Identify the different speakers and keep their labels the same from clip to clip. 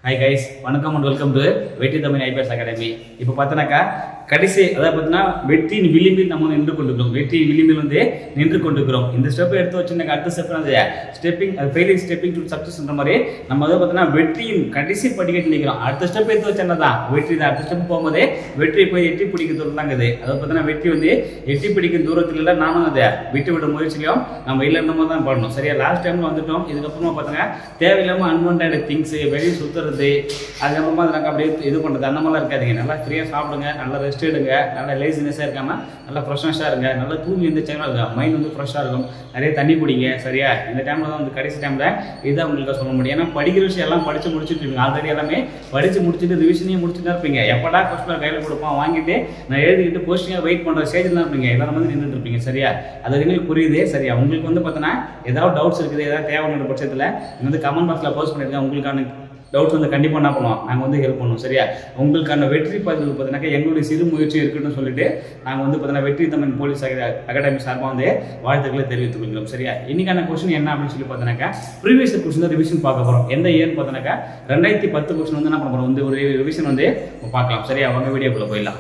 Speaker 1: hi guys வணக்கம் and welcome to Vetri Tamil IPS academy இப்போ பார்த்தோன்னாக்கா கடைசி அதாவது பார்த்தீங்கன்னா வெற்றியின் விளிம்பில் நம்ம நின்று கொண்டிருக்கிறோம் வெற்றி விளிம்பில் வந்து நின்று கொண்டிருக்கிறோம் இந்த ஸ்டெப் எடுத்து வச்சுருந்தாக்க அடுத்த ஸ்டெப் வந்து ஸ்டெப்பிங் ஃபெயிலிங் ஸ்டெப்பிங் டு சக்ஸஸ்ன்ற மாதிரி நம்ம வந்து பார்த்தீங்கன்னா வெற்றியின் கடைசி படிக்கட்டு நிற்கிறோம் அடுத்த ஸ்டெப் எடுத்து வச்சு என்னதான் வெற்றி தான் அடுத்த ஸ்டெப் போகும்போதே வெற்றி போய் எட்டி பிடிக்க தூரம் தாங்க இது அதாவது பார்த்தீங்கன்னா வெற்றி வந்து எட்டி பிடிக்கும் தூரத்தில் இல்லை நானும் அதை விட்டு விட முயற்சியிலையும் நம்ம இல்லை இருந்த மாதிரி தான் பண்ணணும் சரியா லாஸ்ட் டைமில் வந்துட்டோம் இதுக்கப்புறமா பார்த்தீங்கன்னா தேவையில்லாமல் அன்வான்ட் திங்ஸ் வெளியே சுற்றுறது அதுக்கப்புறமா அதை நாங்கள் அப்படியே இது பண்ணுறது அந்த மாதிரிலாம் இருக்காதீங்க நல்லா ஃப்ரீயாக சாப்பிடுங்க நல்லா ரெஸ்ட் எடுங்க நல்லா லேசினஸாக இருக்காமல் நல்லா ஃப்ரெஷ்னஸாக இருங்க நல்லா தூங்கி எந்த டைமில் இருக்கும் மைண்ட் வந்து ஃப்ரெஷ்ஷாக இருக்கும் நிறைய தண்ணி குடிங்க சரியா இந்த டைமில் தான் வந்து கடைசி டைமில் இதான் உங்களுக்கு சொல்ல முடியும் ஏன்னா படிக்கிற விஷயம் எல்லாம் படித்து முடிச்சுட்டு இருப்பீங்க ஆல்ரெடி எல்லாமே படித்து முடிச்சுட்டு ரிவிஷனையும் முடிச்சுட்டு தான் இருப்பீங்க எப்படா கொஸ்டின் கையில் கொடுப்பான் வாங்கிட்டு நான் எழுதிக்கிட்டு போஸ்டிங்காக வெயிட் பண்ணுற ஸ்டேஜில் தான் இருப்பீங்க எல்லாரும் வந்து நின்றுட்டு இருப்பீங்க சரியா அது எங்களுக்கு புரியுது சரியா உங்களுக்கு வந்து பார்த்தோன்னா ஏதாவது டவுட்ஸ் இருக்குது ஏதாவது தேவையான பட்சத்தில் நீங்கள் வந்து கமெண்ட் பாக்ஸில் போஸ்ட் பண்ணியிருக்கேன் உங்களுக்கான டவுட்ஸ் வந்து கண்டிப்பாக என்ன பண்ணுவோம் நாங்கள் வந்து ஹெல்ப் பண்ணுவோம் சரியா உங்களுக்கான வெற்றி பதிவு பார்த்தீங்கன்னா எங்களுடைய சிறு முயற்சி இருக்குன்னு சொல்லிட்டு நாங்கள் வந்து பார்த்தீங்கன்னா வெற்றி தமிழ் போலீஸ் அகாடமி சார்பாக வந்து வாழ்த்துக்களை தெரிவித்துக் கொள்கிறோம் சரியா இன்னைக்கான கொஸ்டின் என்ன அப்படின்னு சொல்லி பார்த்தீங்கன்னாக்கா ப்ரீவியஸ் கொஸ்டின் தான் ரிவிஷன் பார்க்க போகிறோம் எந்த இயர்னு பார்த்தீங்கன்னாக்கா ரெண்டாயிரத்தி பத்து கொஸ்டின் வந்து என்ன பண்ண போகிறோம் வந்து ஒரு ரிவிஷன் வந்து பார்க்கலாம் சரியா அவங்க வீடியோக்குள்ளே போயிடலாம்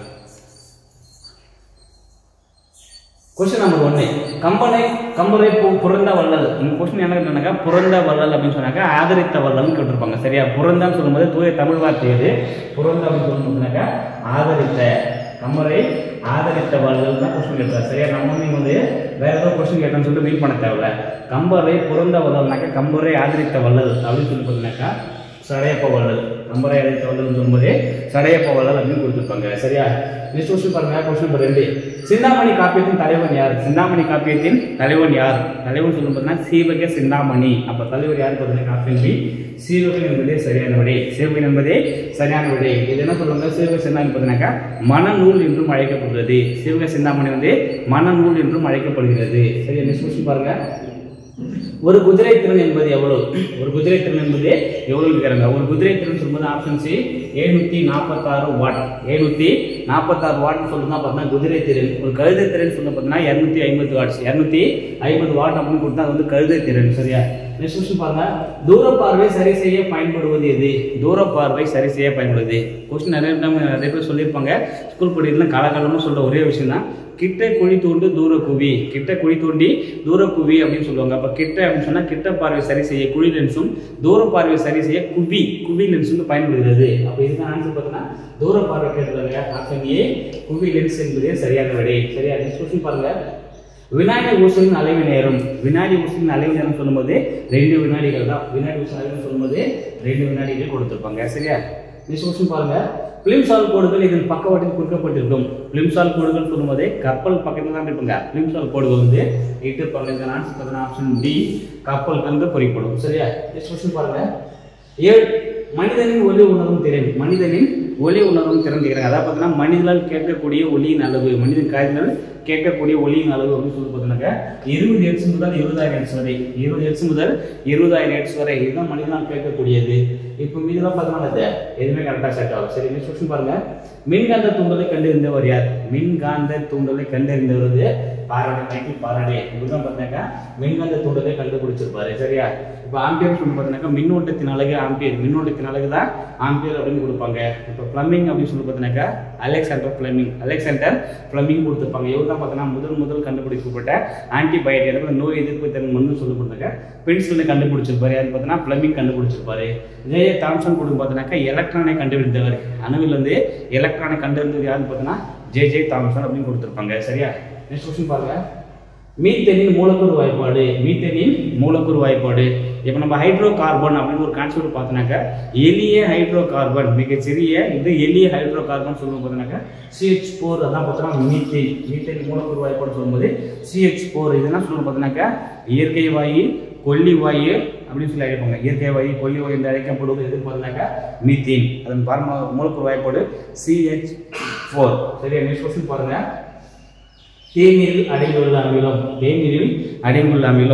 Speaker 1: கொஸ்டின் நம்பர் ஒன்று கம்பனை கம்பரை பு புறந்த வள்ளல் இந்த கொஸ்டின் என்ன கேட்டாக்கா புறந்த வள்ளல் அப்படின்னு சொன்னாக்கா ஆதரித்த வள்ளல்னு கேட்டிருப்பாங்க சரியா புறந்தான்னு சொல்லும்போது தூய தமிழ் வார்த்தை இது புறந்த அப்படின்னு சொல்லும்போதுனாக்கா ஆதரித்த கம்பரை ஆதரித்த வள்ளல் தான் கொஸ்டின் கேட்டார் சரியா நம்ம வந்து இங்க வந்து வேற ஏதோ கொஸ்டின் கேட்டோம்னு சொல்லிட்டு மீட் பண்ண தேவையில்ல கம்பரை புறந்த வள்ளல்னாக்கா கம்பரை ஆதரித்த வள்ளல் அப்படின்னு சொல்லி பார்த்தீங்கன்னாக்கா சடையப்ப வள்ளல் கம்பரை ஆதரித்த வள்ளல் சொல்லும்போது சடையப்ப வள்ளல் அப்படின்னு கொடுத்துருப்பாங்க சரியா நெக்ஸ்ட் கொஸ்டின் பாருங்க கொஸ்டின் நம்பர் ரெண்டு சிந்தாமணி காப்பியத்தின் தலைவன் யார் சிந்தாமணி காப்பியத்தின் தலைவன் யார் தலைவன் சொல்லும் பார்த்தீங்கன்னா சீவக சிந்தாமணி அப்ப தலைவர் யார் பார்த்தீங்கன்னா ஆப்ஷன் பி சீவகன் என்பதே சரியான விடை சீவகன் என்பதே சரியான விடை இது என்ன சொல்லுவாங்க சீவக சிந்தாமணி பார்த்தீங்கன்னாக்கா மனநூல் என்றும் அழைக்கப்படுகிறது சீவக சிந்தாமணி வந்து மனநூல் என்றும் அழைக்கப்படுகிறது சரியா நெக்ஸ்ட் கொஸ்டின் பாருங்க ஒரு குதிரை திறன் என்பது எவ்வளவு ஒரு குதிரை திறன் என்பது எவ்வளவு இருக்கிறாங்க ஒரு குதிரை திறன் சொல்லும்போது ஆப்ஷன் சி எழுநூத்தி நாற்பத்தாறு வாட் எழுநூத்தி நாற்பத்தாறு வாட்னு சொல்லுங்க பார்த்தீங்கன்னா குதிரை திறன் ஒரு கழுதை திறன் சொல்ல பார்த்தீங்கன்னா இரநூத்தி ஐம்பது வாட்ஸ் இரநூத்தி ஐம்பது வாட் அப்படின்னு கொடுத்தா அது வந்து கழுதை திறன் சரியா நெக்ஸ்ட் கொஸ்டின் பாருங்க தூர பார்வை சரி செய்ய பயன்படுவது எது தூர பார்வை சரி செய்ய பயன்படுது கொஸ்டின் நிறைய time நிறைய பேர் சொல்லியிருப்பாங்க ஸ்கூல் படிக்கலாம் காலகாலமாக சொல்ற ஒரே விஷயம் தான் கிட்ட குழி தோண்டு தூர குவி கிட்ட குழி தோண்டி தூர குவி அப்படின்னு சொல்லுவாங்க அப்ப கிட்ட அப்படின்னு சொன்னா கிட்ட பார்வை சரி செய்ய குழி லென்ஸும் தூர பார்வை சரி செய்ய குவி குவி லென்ஸ் வந்து பயன்படுகிறது அப்ப இதுதான் ஆன்சர் பார்த்தீங்கன்னா தூர பார்வை கேட்டதாங்க ஆப்ஷன் ஏ குவி லென்ஸ் என்பதே சரியான விடை சரியா நெக்ஸ்ட் கொஸ்டின் பாருங்க வினாடி ஊசலின் அலைவு நேரம் வினாடி ஊசலின் அலைவு நேரம் சொல்லும்போது ரெண்டு வினாடிகள் தான் வினாடி ஊசல் அலைவு சொல்லும்போது ரெண்டு வினாடிகள் கொடுத்துருப்பாங்க சரியா நெக்ஸ்ட் கொஸ்டின் பாருங்க பிலிம்சால் கோடுகள் இதன் பக்கவாட்டில் குறிக்கப்பட்டிருக்கும் பிலிம்சால் கோடுகள் சொல்லும்போது கப்பல் பக்கத்தில் தான் இருப்பாங்க பிலிம்சால் கோடுகள் வந்து இட்டிருப்பாங்க இந்த ஆன்சர் பார்த்தீங்கன்னா ஆப்ஷன் டி கப்பல் வந்து பொறிப்படும் சரியா நெக்ஸ்ட் கொஸ்டின் பாருங்க ஏழு மனிதனின் ஒலி உணரும் திறன் மனிதனின் ஒலி உணரும் திறன் கேட்குறாங்க அதாவது பார்த்தீங்கன்னா மனிதனால் கேட்கக்கூடிய ஒலியின் அளவு மனிதன் காய்ச்சல் கேட்கக்கூடிய ஒலியின் அளவு அப்படின்னு சொல்லி பார்த்தீங்கன்னாக்கா இருபது ஹெட்ஸ் முதல் இருபதாயிரம் ஹெட்ஸ் வரை இருபது ஹெட்ஸ் முதல் இருபதாயிரம் ஹெட்ஸ் வரை இதுதான் மனிதனால் கேட்கக்கூடியது இப்போ மீதெல்லாம் பார்த்தோம்னா அது எதுவுமே கரெக்டாக செட் ஆகும் சரி நெக்ஸ்ட் கொஸ்டின் பாருங்க மின்காந்த தூண்டலை கண்டறிந்தவர் யார் மின்காந்த தூண்டலை கண்டறிந்தவர் பாராடே மைக்கேல் பாராடே இதுதான் பார்த்தீங்கன்னாக்கா மின்காந்த தூண்டலை கண்டுபிடிச்சிருப்பாரு சரியா இப்போ ஆம்பியர் சொல்லி பார்த்தீங்கன்னாக்கா மின்னோட்டத்தின் அழகு ஆம்பியர் மின்னோட்டத்தின் அழகு தான் ஆம்பியர் அப்படின்னு கொடுப்பாங்க இப்போ பிளம்பிங் அப்படின்னு சொல்லி பார்த்தீங்கன்னாக்கா அலெக்சாண்டர் பிளமிங் அலெக்சாண்டர் பிளமிங் கொடுத்துருப்பாங்க இவர் தான் பார்த்தீங்கன்னா முதல் முதல் கண்டுபிடிக்கப்பட்ட ஆன்டிபயோட்டிக் அதாவது நோய் எதிர்ப்பு தன்மை சொல்லப்படுறாங்க பென்சிலில் கண்டுபிடிச்சிருப்பாரு யார் பார்த்தீங்கன்னா பிளமிங் கண்டுபிடிச்சிருப்பாரு ஜே தாம்சன் கொடுத்து பார்த்தீங்கன்னாக்கா எலக்ட்ரானை கண்டுபிடித்தவர் அணுவில் வந்து எலக்ட்ரானை கண்டறிந்தது யாருன்னு பார்த்தீங்கன்னா ஜே ஜே தாம்சன் அப்படின்னு கொடுத்துருப்பாங்க சரியா நெக்ஸ்ட் கொஸ்டின் பாருங்க மீத்தேனின் மூலக்கூறு வாய்ப்பாடு மீத்தேனின் மூலக்கூறு வாய்ப்பாடு இப்போ நம்ம ஹைட்ரோ கார்பன் அப்படின்னு ஒரு கான்செப்ட் பார்த்தோன்னாக்கா எளிய ஹைட்ரோ கார்பன் மிகச்சிறிய இது எளிய ஹைட்ரோ கார்பன் சொல்லுவோம் பார்த்தோன்னாக்கா சிஹெச் ஃபோர் அதான் பார்த்தோன்னா மீத்தேன் மீத்தேன் மூலக்கூறு வாய்ப்பாடு சொல்லும்போது சிஹெச் ஃபோர் இதெல்லாம் சொல்லுவோம் பார்த்தோன்னாக்கா இயற்கை வாயு கொல்லி வாயு அப்படின்னு சொல்லி அழைப்பாங்க இயற்கை வாயு கொல்லி வாயு என்று அழைக்கப்படுவது எது பார்த்தீங்கன்னாக்கா மீத்தேன் அதன் பரம மூலக்கூறு வாய்ப்பாடு சிஹெச் ஃபோர் சரியா நெக்ஸ்ட் கொஸ்டின் பாருங்க தேநீரில் அடங்கியுள்ள அமிலம் தேநீரில் அடங்கியுள்ள அமிலம்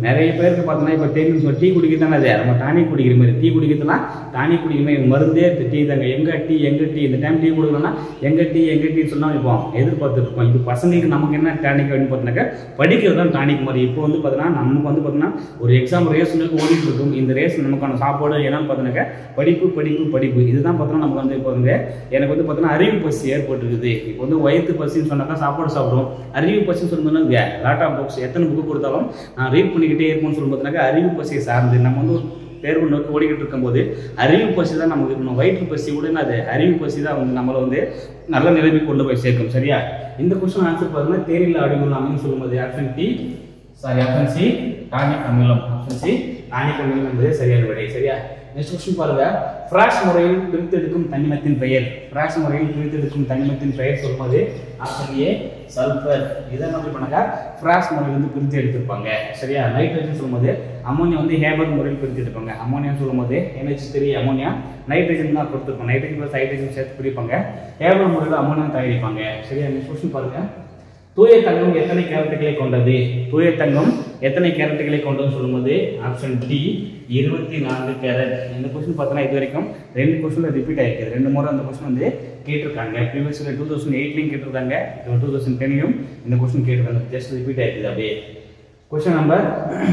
Speaker 1: நிறைய பேருக்கு பார்த்தோன்னா இப்போ தெரியும் சொல்லி டீ குடிக்கிறதானே அது நம்ம டானிக் குடிக்கிற மாதிரி டீ குடிக்கிறதுலாம் டானிக் குடிக்கிற மாதிரி மருந்தே டீ தாங்க எங்க டீ எங்க டீ இந்த டைம் டீ குடிக்கணும்னா எங்க டீ எங்க டீ சொன்னா இப்போ எதிர்பார்த்துட்டு இருப்போம் இப்போ பசங்களுக்கு நமக்கு என்ன டானிக் அப்படின்னு பார்த்தீங்கன்னாக்கா படிக்கிறது தான் டானிக் மாதிரி இப்போ வந்து பார்த்தீங்கன்னா நமக்கு வந்து பார்த்தீங்கன்னா ஒரு எக்ஸாம் ரேஸ் ஓடிட்டு இருக்கும் இந்த ரேஸ் நமக்கான சாப்பாடு என்னன்னு பார்த்தீங்கன்னாக்கா படிப்பு படிப்பு படிப்பு இதுதான் பார்த்தோன்னா நமக்கு வந்து இப்போ வந்து எனக்கு வந்து பார்த்தீங்கன்னா அறிவு பசி ஏற்பட்டுருக்குது இப்போ வந்து வயிற்று பசின்னு சொன்னாக்கா சாப்பாடு சாப்பிடும் அறிவு பசின்னு சொல்லணும்னா லாட் ஆஃப் புக்ஸ் எத்தனை புக்கு கொடுத்தாலும் நான் ரீட் பண்ணிக்கிட்டே இருப்போம்னு சொல்லும் பார்த்தீங்கன்னா அறிவு பசியை சார்ந்து நம்ம வந்து ஒரு தேர்வு நோக்கி ஓடிக்கிட்டு இருக்கும்போது அறிவு பசி தான் நமக்கு இருக்கணும் வயிற்று பசி கூட அது அறிவு பசி தான் வந்து நம்மளை வந்து நல்ல நிலைமைக்கு கொண்டு போய் சேர்க்கும் சரியா இந்த கொஸ்டின் ஆன்சர் பார்த்தீங்கன்னா தேரில் அடிமுள்ள அப்படின்னு சொல்லும்போது option D sorry option C tannic அமிலம் ஆப்ஷன் சி டானிக் அமிலம் என்பது சரியான விடை சரியா நெக்ஸ்ட் கொஸ்டின் பாருங்க ஃப்ராஷ் முறையில் பிரித்தெடுக்கும் தனிமத்தின் பெயர் ஃப்ராஷ் முறையில் பிரித்தெடுக்கும் தனிமத்தின் பெயர் சொல்லும்போது ஆப்ஷன் ஏ சல்ஃபர் இதை என்ன பண்ணாங்க ஃப்ராஷ் முறையில் வந்து பிரித்து எடுத்திருப்பாங்க சரியா நைட்ரஜன் சொல்லும்போது அமோனியா வந்து ஹேபர் முறையில் பிரித்து எடுப்பாங்க அமோனியா சொல்லும்போது NH3 த்ரீ அமோனியா நைட்ரஜன் தான் கொடுத்துருப்போம் நைட்ரஜன் ப்ளஸ் ஹைட்ரஜன் சேர்த்து பிரிப்பாங்க ஹேபர் முறையில் அமோனியா தயாரிப்பாங்க சரியா நெக்ஸ்ட் கொஸ்டின் பாருங்க தூய தங்கம் எத்தனை கேரட்டுகளை கொண்டது தூய தங்கம் எத்தனை கேரட்டுகளை கொண்டதுன்னு சொல்லும்போது ஆப்ஷன் டி இருபத்தி நான்கு கேரட் இந்த கொஸ்டின் பார்த்தோன்னா இது வரைக்கும் ரெண்டு கொஸ்டின் ரிப்பீட் ஆயிருக்கு ரெண்டு முறை அந்த கொஸ்டின் வந்து கேட்டிருக்காங்க ப்ரீவியஸ் டூ தௌசண்ட் எயிட்லையும் கேட்டிருக்காங்க டூ தௌசண்ட் டென்லையும் இந்த கொஸ்டின் கேட்டிருக்காங்க ஜஸ்ட் ரிப்பீட் ஆயிருக்குது அப்படியே கொஸ்டின் நம்பர்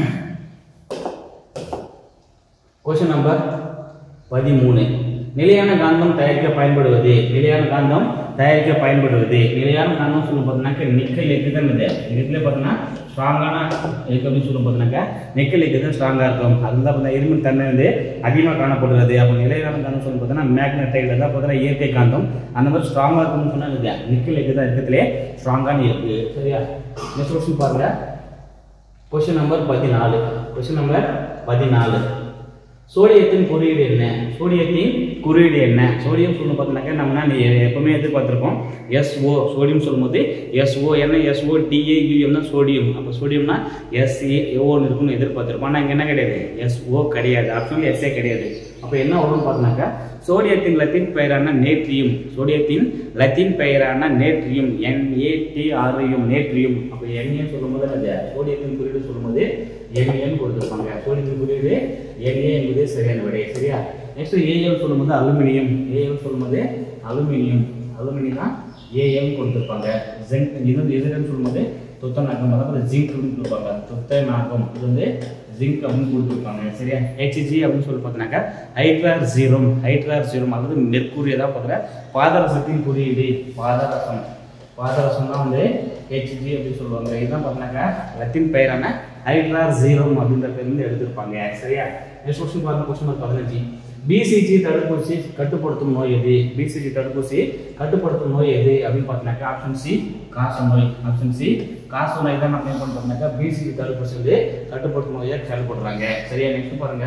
Speaker 1: கொஸ்டின் நம்பர் பதிமூணு நிலையான காந்தம் தயாரிக்க பயன்படுவது நிலையான காந்தம் தயாரிக்க பயன்படுவது நிலையான காந்தம் சொல்லும் பார்த்தீங்கன்னாக்க நிக்கல் எக்கு தான் இது இதுல பார்த்தீங்கன்னா ஸ்ட்ராங்கான எக்கு அப்படின்னு சொல்லும் பார்த்தீங்கன்னாக்கா நிக்கல் எக்கு தான் ஸ்ட்ராங்காக இருக்கும் அதுதான் பார்த்தீங்கன்னா இரும்பு தன்மை வந்து அதிகமாக காணப்படுறது அப்போ நிலையான காந்தம் சொல்லும் பார்த்தீங்கன்னா மேக்னடைட் தான் பார்த்தீங்கன்னா இயற்கை காந்தம் அந்த மாதிரி ஸ்ட்ராங்காக இருக்கும்னு சொன்னா இது நிக்கல் எக்கு தான் இருக்கிறதுலே ஸ்ட்ராங்கான எக்கு சரியா நெக்ஸ்ட் கொஸ்டின் பாருங்க கொஸ்டின் நம்பர் பதினாலு கொஸ்டின் நம்பர் பதினாலு சோடியத்தின் குறியீடு என்ன சோடியத்தின் குறியீடு என்ன சோடியம் சொல்லணும் பார்த்தீங்கன்னாக்கா நம்ம நீ எப்பவுமே எதிர்பார்த்துருப்போம் எஸ்ஓ சோடியம் சொல்லும்போது எஸ்ஓ என்ன எஸ்ஓ டிஏயூஎம் தான் சோடியம் அப்போ சோடியம்னா எஸ்ஏ ஓன்னு இருக்கும்னு எதிர்பார்த்துருப்போம் ஆனால் இங்கே என்ன கிடையாது எஸ்ஓ கிடையாது ஆப்ஷனல் எஸ்ஏ கிடையாது அப்போ என்ன வரும்னு பார்த்தோன்னாக்கா சோடியத்தின் லத்தீன் பெயரான நேட்ரியம் சோடியத்தின் லத்தீன் பெயரான நேட்ரியம் என்ஏடிஆர்எம் நேட்ரியம் அப்போ என்ஏ சொல்லும்போது அது சோடியத்தின் குறியீடு சொல்லும்போது என்ஏன்னு கொடுத்துருப்பாங்க சோடியத்தின் குறியீடு என்ஏ என்பது சரியான விடை சரியா நெக்ஸ்ட் ஏஎல் சொல்லும்போது அலுமினியம் ஏஎல் சொல்லும்போது அலுமினியம் அலுமினியம் தான் ஏஎம் கொடுத்துருப்பாங்க ஜெங்க் இது எதுன்னு சொல்லும்போது துத்தநாகம் அதாவது ஜிங்க் அப்படின்னு கொடுப்பாங்க துத்தநாகம் இது வந்து ஜிங்க் அப்படின்னு கொடுத்துருப்பாங்க சரியா ஹெச்ஜி அப்படின்னு சொல்லி பார்த்தீங்கன்னாக்கா ஹைட்ரார் ஜீரம் ஹைட்ரார் ஜீரம் அதாவது மெர்க்குரி தான் பார்த்தீங்கன்னா பாதரசத்தின் குறியீடு பாதரசம் பாதரசம் தான் வந்து ஹெச்ஜி அப்படின்னு சொல்லுவாங்க இதுதான் பார்த்தீங்கன்னாக்கா லத்தின் பெயரான ஹைட்ரார் ஜீரம் அப்படின்ற பேர்லேருந்து எடுத்திருப்பாங்க சரியா நெக்ஸ்ட் கொஸ்டின் பாருங்க கொஸ்டின் நம்பர் பதினஞ்சு பிசிஜி தடுப்பூசி கட்டுப்படுத்தும் நோய் எது பிசிஜி தடுப்பூசி கட்டுப்படுத்தும் நோய் எது அப்படின்னு பார்த்தீங்கன்னாக்கா ஆப்ஷன் சி காச நோய் ஆப்ஷன் சி காச நோய் தான் நம்ம என்ன பண்ணோம்னாக்கா பிசிஜி தடுப்பூசி வந்து கட்டுப்படுத்தும் நோயை செயல்படுறாங்க சரியா நெக்ஸ்ட் பாருங்க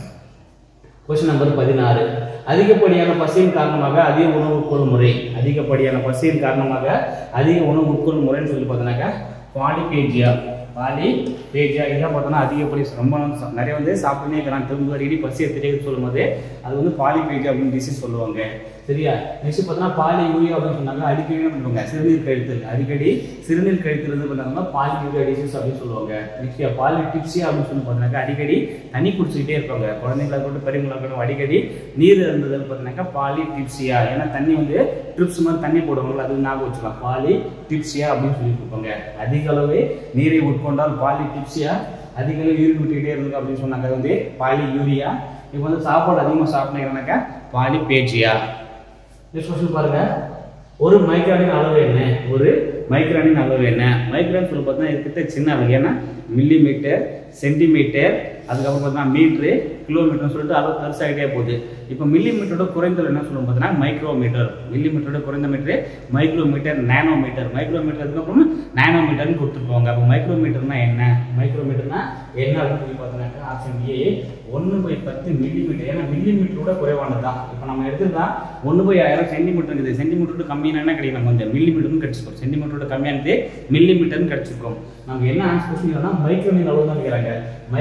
Speaker 1: கொஸ்டின் நம்பர் பதினாறு அதிகப்படியான பசியின் காரணமாக அதிக உணவு உட்கொள்ளும் முறை அதிகப்படியான பசியின் காரணமாக அதிக உணவு உட்கொள்ளும் முறைன்னு சொல்லி பார்த்தோன்னாக்கா பாலிபேஜியா பாலிபேஜியா இதெல்லாம் பார்த்தோன்னா அதிகப்படி ரொம்ப ச- நிறைய வந்து சாப்பிட்டுனே இருக்கிறான் திரும்ப அடிக்கடி பசி எடுத்துட்டே சொல்லும்போது அது வந்து பாலிபேஜியா அப்படின்னு டிசீஸ் சொல்லுவாங்க சரியா நெக்ஸ்ட் பார்த்தோன்னா பாலி யூரியா அப்படின்னு சொன்னாங்க அடிக்கடி என்ன பண்ணுவாங்க சிறுநீர் கழித்தல் அடிக்கடி சிறுநீர் கழித்தல் வந்து பண்ணாங்கன்னா பாலி யூரியா டிசீஸ் அப்படின்னு சொல்லுவாங்க நெக்ஸ்ட் பாலி டிப்ஸியா அப்படின்னு சொல்லி பார்த்தீங்கன்னாக்கா அடிக்கடி தண்ணி குடிச்சிக்கிட்டே இருப்பாங்க குழந்தைங்களா இருக்கட்டும் பெரியவங்களா இருக்கட்டும் அடிக்கடி நீர் இருந்ததுன்னு பார்த்தீங்கன்னாக்கா பாலி டிப்ஸியா ஏன்னா தண்ணி வந்து ட்ரிப்ஸ் மாதிரி தண்ணி போடுவாங்கல்ல அது ஞாபகம் வச்சுக்கலாம் பாலி டிப்ஸியா அப்படின்னு சொல்லி கொடுப்பாங்க அதிக அளவு நீரை உட்கொண்டால் பாலி டிப்ஸியா அதிக அளவு யூரின் விட்டுக்கிட்டே இருந்தது அப்படின்னு சொன்னாங்க அது வந்து பாலி யூரியா இப்போ வந்து சாப்பாடு அதிகமாக சாப்பிட்டீங்கன்னாக்கா பாலி பேஜியா நெக்ஸ்ட் கொஸ்டின் பாருங்க ஒரு மைக்ரானின் அளவு என்ன ஒரு மைக்ரானின் அளவு என்ன மைக்ரான் சொல்லி பார்த்தீங்கன்னா இதுக்கிட்ட சின்ன அளவு ஏன்னா மில்லி மீட்டர் சென்டிமீட்டர் அதுக்கப்புறம் பார்த்தீங்கன்னா மீட்ரு கிலோமீட்டர்னு சொல்லிட்டு அளவு பெருசாகிட்டே போகுது இப்போ மில்லி மீட்டரோட குறைந்தது என்ன சொல்லுவோம் பார்த்தீங்கன்னா மைக்ரோமீட்டர் மில்லி மீட்டரோட குறைந்த மீட்டர் மைக்ரோமீட்டர் நானோமீட்டர் மைக்ரோமீட்டர் அதுக்கப்புறம் நானோமீட்டர்னு கொடுத்துருப்பாங்க அப்போ மைக்ரோமீட்டர்னா என்ன மைக்ரோமீட்டர்னா என்ன அப்படின்னு சொல்லி பார்த்தீங்கன்னாக்கா ஆப்ஷன் ஏ ஒன்று பை பத்து மில்லி மீட்டர் ஏன்னா மில்லி மீட்டரோட குறைவானது தான் இப்போ நம்ம எடுத்துருந்தா ஒன்று பை ஆயிரம் சென்டிமீட்டர் இருக்குது சென்டிமீட்டரோட கம்மியான என்ன கிடைக்கும் நமக்கு கொஞ்சம் மில்லி மீட்டர்னு கிடச்சிருக்கும் சென்டிமீட்டரோட கம்மியானது மில்லி மீட்டர்னு கிடச்சிருக்கும் நமக்கு என்ன ஆன்சர் கொஸ்டின் மைக்ரோனின் அளவு தான் கேட்குறாங்க மைக்ரோன் சொல்றது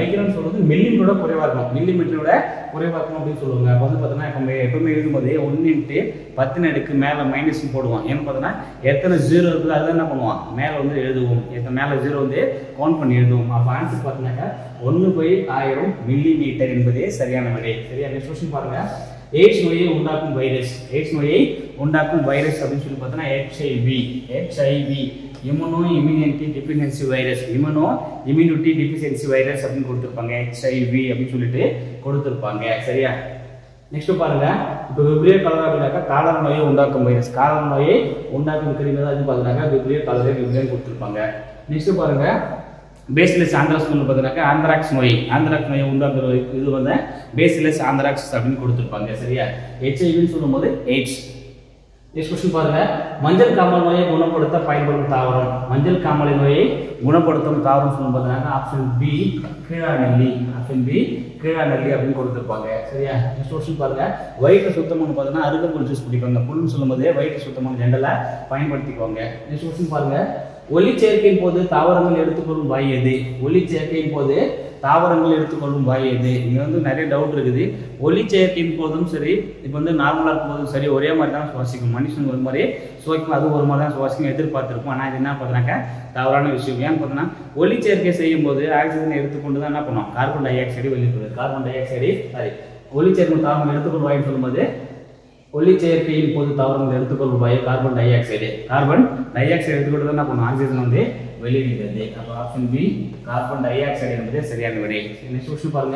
Speaker 1: வந்து மில்லிமீட்டரோட குறைவாக இருக்கும் மில்லிமீட்டரோட குறைவாக இருக்கும் அப்படின்னு சொல்லுவாங்க அப்போ வந்து பார்த்தீங்கன்னா எப்பவுமே எப்பவுமே எழுதும்போது ஒன்று இன்ட்டு பத்தின அடுக்கு மேலே மைனஸ் போடுவோம் ஏன்னு பார்த்தோன்னா எத்தனை ஜீரோ இருக்குது அதுதான் என்ன பண்ணுவோம் மேலே வந்து எழுதுவோம் எத்தனை மேலே ஜீரோ வந்து கவுண்ட் பண்ணி எழுதுவோம் அப்போ ஆன்சர் பார்த்தீங்கன்னாக்கா ஒன்று பை ஆயிரம் மில்லி மீட்டர் என்பதே சரியான விடை சரியா நெக்ஸ்ட் கொஸ்டின் பாருங்க எய்ட்ஸ் நோயை உண்டாக்கும் வைரஸ் எய்ட்ஸ் நோயை உண்டாக்கும் வைரஸ் அப்படின்னு சொல்லி பார்த்தோன்னா H I V H I V immuno immunity deficiency virus immuno immunity deficiency virus அப்படின்னு கொடுத்துருப்பாங்க ஹெச்ஐவி அப்படின்னு சொல்லிட்டு கொடுத்துருப்பாங்க சரியா நெக்ஸ்ட் பாருங்க இப்போ விப்ரியோ கலரா அப்படின்னாக்கா காலர நோயை உண்டாக்கும் வைரஸ் காலர நோயை உண்டாக்கும் கிருமி தான் இது பார்த்தீங்கன்னா விப்ரியோ கலரே விப்ரியோ கொடுத்துருப்பாங்க நெக்ஸ்ட் பாருங்க பேசிலஸ் ஆந்திராக்ஸ் வந்து பார்த்தீங்கன்னாக்கா ஆந்திராக்ஸ் நோய் ஆந்திராக்ஸ் நோயை உண்டாக்குற இது வந்து பேசிலஸ் ஆந்திராக்ஸ் அப்படின்னு கொடுத்துருப்பாங்க சரியா ஹெச்ஐவின்னு சொல்லும்போது எய்ட்ஸ் நெக்ஸ்ட் கொஸ்டின் பாருங்க மஞ்சள் காமாலை நோயை குணப்படுத்த பயன்படும் தாவரம் மஞ்சள் காமாலை நோயை குணப்படுத்தும் தாவரம் சொல்லணும் பார்த்தீங்கன்னா ஆப்ஷன் பி கீழாநெல்லி ஆப்ஷன் பி கீழாநெல்லி அப்படின்னு கொடுத்துருப்பாங்க சரியா நெக்ஸ்ட் கொஸ்டின் பாருங்க வயிற்று சுத்தம்னு பார்த்தீங்கன்னா அருகம்புல் ஜூஸ் குடிப்பாங்க புல்னு சொல்லும்போது வயிற்று சுத்தமான ஜெண்டலாக பயன்படுத்திக்குவாங்க நெக்ஸ்ட் கொஸ்டின் பாருங்க ஒளி சேர்க்கையின் போது தாவரங்கள் எடுத்துக்கொள்ளும் வாய் எது ஒளி சேர்க்கையின் போது தாவரங்கள் எடுத்துக்கொள்ளும் வாய் எது இங்க வந்து நிறைய டவுட் இருக்குது ஒளி சேர்க்கையின் போதும் சரி இப்போ வந்து நார்மலாக இருக்கும் போதும் சரி ஒரே மாதிரி தான் சுவாசிக்கும் மனுஷன் ஒரு மாதிரி சுவாசிக்கும் அது ஒரு மாதிரி தான் சுவாசிக்கும் எதிர்பார்த்துருப்போம் ஆனால் இது என்ன பார்த்தீங்கன்னாக்கா தவறான விஷயம் ஏன்னு பார்த்தீங்கன்னா ஒளி சேர்க்கை செய்யும் போது ஆக்சிஜனை எடுத்துக்கொண்டு தான் என்ன பண்ணும் carbon dioxide carbon dioxide sorry சேர்க்கும் தாவரம் எடுத்துக்கொள்ளும் வாய்ன்னு சொல்லும்போது ஒளி செயற்கையின் போது தாவரங்கள் எடுத்துக்கொள்ளும் வாயு carbon dioxide carbon dioxide எடுத்துக்கிட்டு தான் என்ன பண்ணும் ஆக்சிஜன் வந்து வெளியிடுகிறது அப்போ option B carbon dioxide என்பது சரியான விடை நெக்ஸ்ட் கொஸ்டின் பாருங்க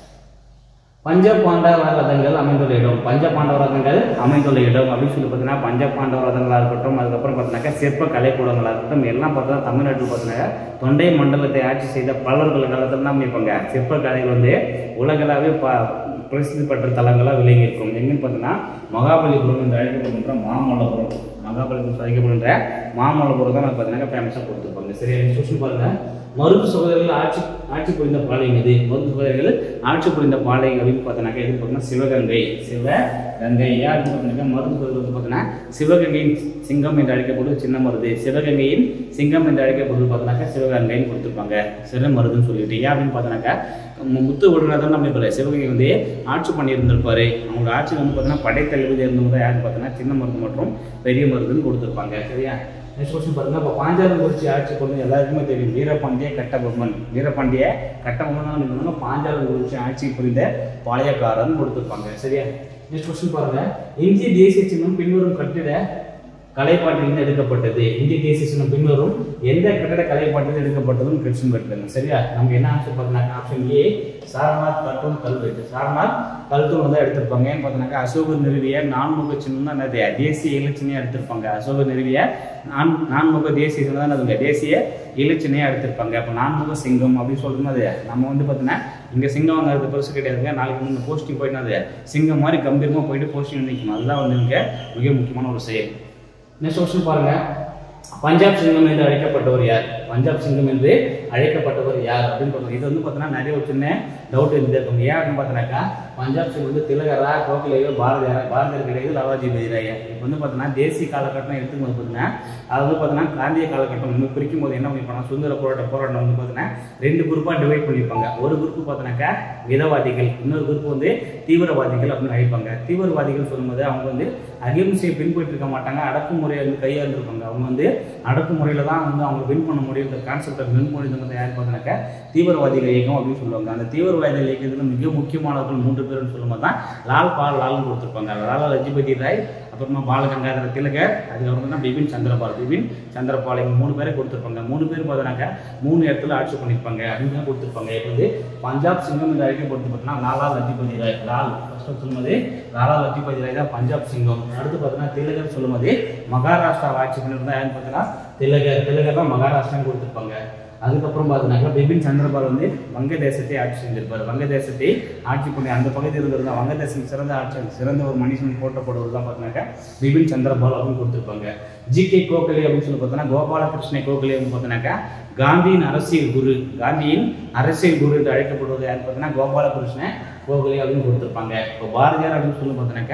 Speaker 1: பஞ்ச பாண்டவ ரதங்கள் அமைந்துள்ள இடம் பஞ்ச பாண்டவ ரதங்கள் அமைந்துள்ள இடம் அப்படின்னு சொல்லி பார்த்தீங்கன்னா பஞ்ச பாண்டவ ரதங்களாக இருக்கட்டும் அதுக்கப்புறம் பார்த்தீங்கன்னாக்கா சிற்ப கலைக்கூடங்களாக இருக்கட்டும் எல்லாம் பார்த்தா தமிழ்நாட்டில் பார்த்தீங்கன்னா தொண்டை மண்டலத்தை ஆட்சி செய்த பல்லர்கள் காலத்தில் தான் அமைப்பாங்க சிற்ப கலைகள் வந்து உலகளாவே ப பிரசித்தி பெற்ற தலங்களாக விளங்கி இருக்கும் எங்கன்னு பார்த்தீங்கன்னா மகாபலிபுரம் என்று அழைக்கப்படுகின்ற மாமல்லபுரம் மகாபலிபுரம் அழைக்கப்படுகின்ற மாமல்லபுரம் தான் பார்த்தீங்கன்னா ஃபேமஸாக கொடுத்துருப்பாங்க சரி கொஸ்டின் பாருங்க மருது சகோதரர்கள் ஆட்சி ஆட்சி புரிந்த பாளையம் எது மருது சகோதரர்கள் ஆட்சி புரிந்த பாளையம் அப்படின்னு பார்த்தீங்கன்னாக்கா எது பார்த்தீங்கன்னா சிவகங்கை சிவகங்கை யார் பார்த்தீங்கன்னா மருது சகோதரர்கள் வந்து பார்த்தீங்கன்னா சிவகங்கையின் சிங்கம் என்று அழைக்கப்படுவது சின்ன மருது சிவகங்கையின் சிங்கம் என்று அழைக்கப்படுவது பார்த்தீங்கன்னாக்கா சிவகங்கைன்னு கொடுத்துருப்பாங்க சிறு மருதுன்னு சொல்லிட்டு ஏன் அப்படின்னு பார்த்தீங்கன்னாக்கா மு- முத்து விடுறதான் நம்ம இப்போ சிவகங்கை வந்து ஆட்சி பண்ணியிருந்திருப்பாரு அவங்களோட ஆட்சி வந்து பார்த்தீங்கன்னா படைத்தளபதி இருந்தவங்க யாருன்னு பார்த்தீங்கன்னா சின்ன மருது மற்றும் பெரிய மருதுன்னு கொடுத்துருப்பாங்க சரியா நெக்ஸ்ட் கொஸ்டின் பாருங்க இப்போ பாஞ்சாலங்குறிச்சி ஆட்சி கொண்டு எல்லாருக்குமே தெரியும் வீரபாண்டிய கட்டபொம்மன் வீரபாண்டிய கட்டபொம்மன் தான் இருந்தாங்க பாஞ்சாலங்குறிச்சி ஆட்சி புரிந்த பாளையக்காரன் கொடுத்துருப்பாங்க சரியா நெக்ஸ்ட் கொஸ்டின் பாருங்க இந்திய தேசிய சின்னம் பின்வரும் கட்டிட கலைப்பாட்டிலிருந்து எடுக்கப்பட்டது இந்திய தேசிய சின்னம் பின்வரும் எந்த கட்டட கலைப்பாட்டிலிருந்து எடுக்கப்பட்டதுன்னு கொஸ்டின் கேட்டுருங்க சரியா நமக்கு என்ன ஆன்சர் பார்த்தீங்கன்னா ஆப்ஷன் ஏ சாரநாத் கல்தூன் கல்வெட்டு சாரநாத் கல்தூன் வந்து எடுத்திருப்பாங்க ஏன்னு பார்த்தீங்கன்னாக்கா அசோகர் நிறுவிய நான்முக சின்னம் தான் என்னது தேசிய இலச்சினையாக எடுத்திருப்பாங்க அசோகர் நிறுவிய நான் நான்முக தேசிய சின்னம் தான் அதுங்க தேசிய இலச்சினையாக எடுத்திருப்பாங்க அப்போ நான்முக சிங்கம் அப்படின்னு சொல்லும்போது நம்ம வந்து பார்த்தீங்கன்னா இங்கே சிங்கம் வாங்குறது பெருசு கிடையாதுங்க நாளைக்கு முன்ன போஸ்டிங் போயிட்டு அது சிங்கம் மாதிரி கம்பீரமாக போயிட்டு போஸ்டிங் நிற்கணும் அதுதான் வந்து இங்கே மிக முக்கியமான ஒரு செயல் நெக்ஸ்ட் கொஸ்டின் பாருங்க பஞ்சாப் சிங்கம் என்று அழைக்கப்பட்டவர் யார் பஞ்சாப் சிங்கம் என்று அழைக்கப்பட்டவர் யார் அப்படின்னு பார்த்தோம் இது வந்து பார்த்தீங்கன்னா நிறைய ஒரு சின்ன டவுட் இருந்திருக்கும் ஏன் அப்படின்னு பார்த்தீங்கன்னாக்கா பஞ்சாப் சிங்கம் வந்து திலகரா கோகலேயோ பாரதியார் பாரதியார் கிடையாது லாலாஜி பெதிராயா இப்போ வந்து பார்த்தீங்கன்னா தேசிய காலகட்டம் எடுத்துக்கும் போது பார்த்தீங்கன்னா அது வந்து பார்த்தீங்கன்னா காந்திய காலகட்டம் வந்து பிரிக்கும் போது என்ன பண்ணிருப்பாங்க சுதந்திர போராட்ட போராட்டம் வந்து பார்த்தீங்கன்னா ரெண்டு குரூப்பாக டிவைட் பண்ணியிருப்பாங்க ஒரு குரூப் பார்த்தீங்கன்னாக்கா மிதவாதிகள் இன்னொரு குரூப் வந்து தீவிரவாதிகள் அப்படின்னு அழைப்பாங்க தீவிரவாதிகள் சொல்லும்போது அவங்க வந்து அகிம்சையை பின்பற்றி இருக்க மாட்டாங்க அடக்குமுறையை வந்து கையாண்டிருப்பாங்க அவங்க வந்து அடக்குமுறையில் தான் வந்து அவங்க வின் பண்ண முடியும் இந்த கான்செப்டை வின் பண்ணி யார் பார்த்தீங்கன்னாக்கா தீவிரவாதிகள் இயக்கம் அப்படின்னு சொல்லுவாங்க அந்த தீவிரவாதிகள் இயக்கத்தில் மிக முக்கியமானவர்கள் மூன்று பேர்னு சொல்லும்போது தான் லால் பால் லால்னு கொடுத்துருப்பாங்க லாலா லஜ்பதி ராய் அப்புறமா பாலகங்காதர திலகர் அதுக்கப்புறம் தான் பிபின் சந்திரபால் பிபின் சந்திரபால் இவங்க மூணு பேரை கொடுத்துருப்பாங்க மூணு பேர் பார்த்தீங்கன்னாக்கா மூணு இடத்துல ஆட்சி பண்ணியிருப்பாங்க அப்படின்னு தான் கொடுத்துருப்பாங்க இப்போ வந்து பஞ்சாப் சிங்கம் என்று அழைக்கப்படுத்து பார்த்தீங்கன்னா லாலா லஜ்பதி ராய் லால் ஃபர்ஸ்ட் சொல்லும்போது லாலா லஜ்பதி ராய் தான் பஞ்சாப் சிங்கம் அடுத்து பார்த்தீங்கன்னா திலகர் சொல்லும்போது மகாராஷ்டிரா ஆட்சி பண்ணியிருந்தா யாருன்னு பார்த்தீங்கன்னா திலகர் திலகர் தான் மகாராஷ்டிரான்னு கொடுத்துருப்பாங்க அதுக்கப்புறம் பார்த்தீங்கன்னா பிபின் சந்திரபால் வந்து வங்கதேசத்தை ஆட்சி செஞ்சிருப்பார் வங்கதேசத்தை ஆட்சி பண்ணி அந்த பகுதியில் இருக்கிறது வங்கதேசம் சிறந்த ஆட்சி சிறந்த ஒரு மனுஷன் போட்டப்படுவது தான் பார்த்தீங்கன்னாக்கா பிபின் சந்திரபால் அப்படின்னு கொடுத்துருப்பாங்க ஜி கே கோகலே அப்படின்னு சொல்லி பார்த்தோன்னா கோபாலகிருஷ்ண கோகலே அப்படின்னு பார்த்தீங்கன்னாக்கா காந்தியின் அரசியல் குரு காந்தியின் அரசியல் குரு என்று அழைக்கப்படுவது யாருன்னு பார்த்தீங்கன்னா கோபாலகிருஷ்ண கோகலே அப்படின்னு கொடுத்துருப்பாங்க இப்போ பாரதியார் அப்படின்னு சொல்லி பார்த்தீங்கன்னாக்கா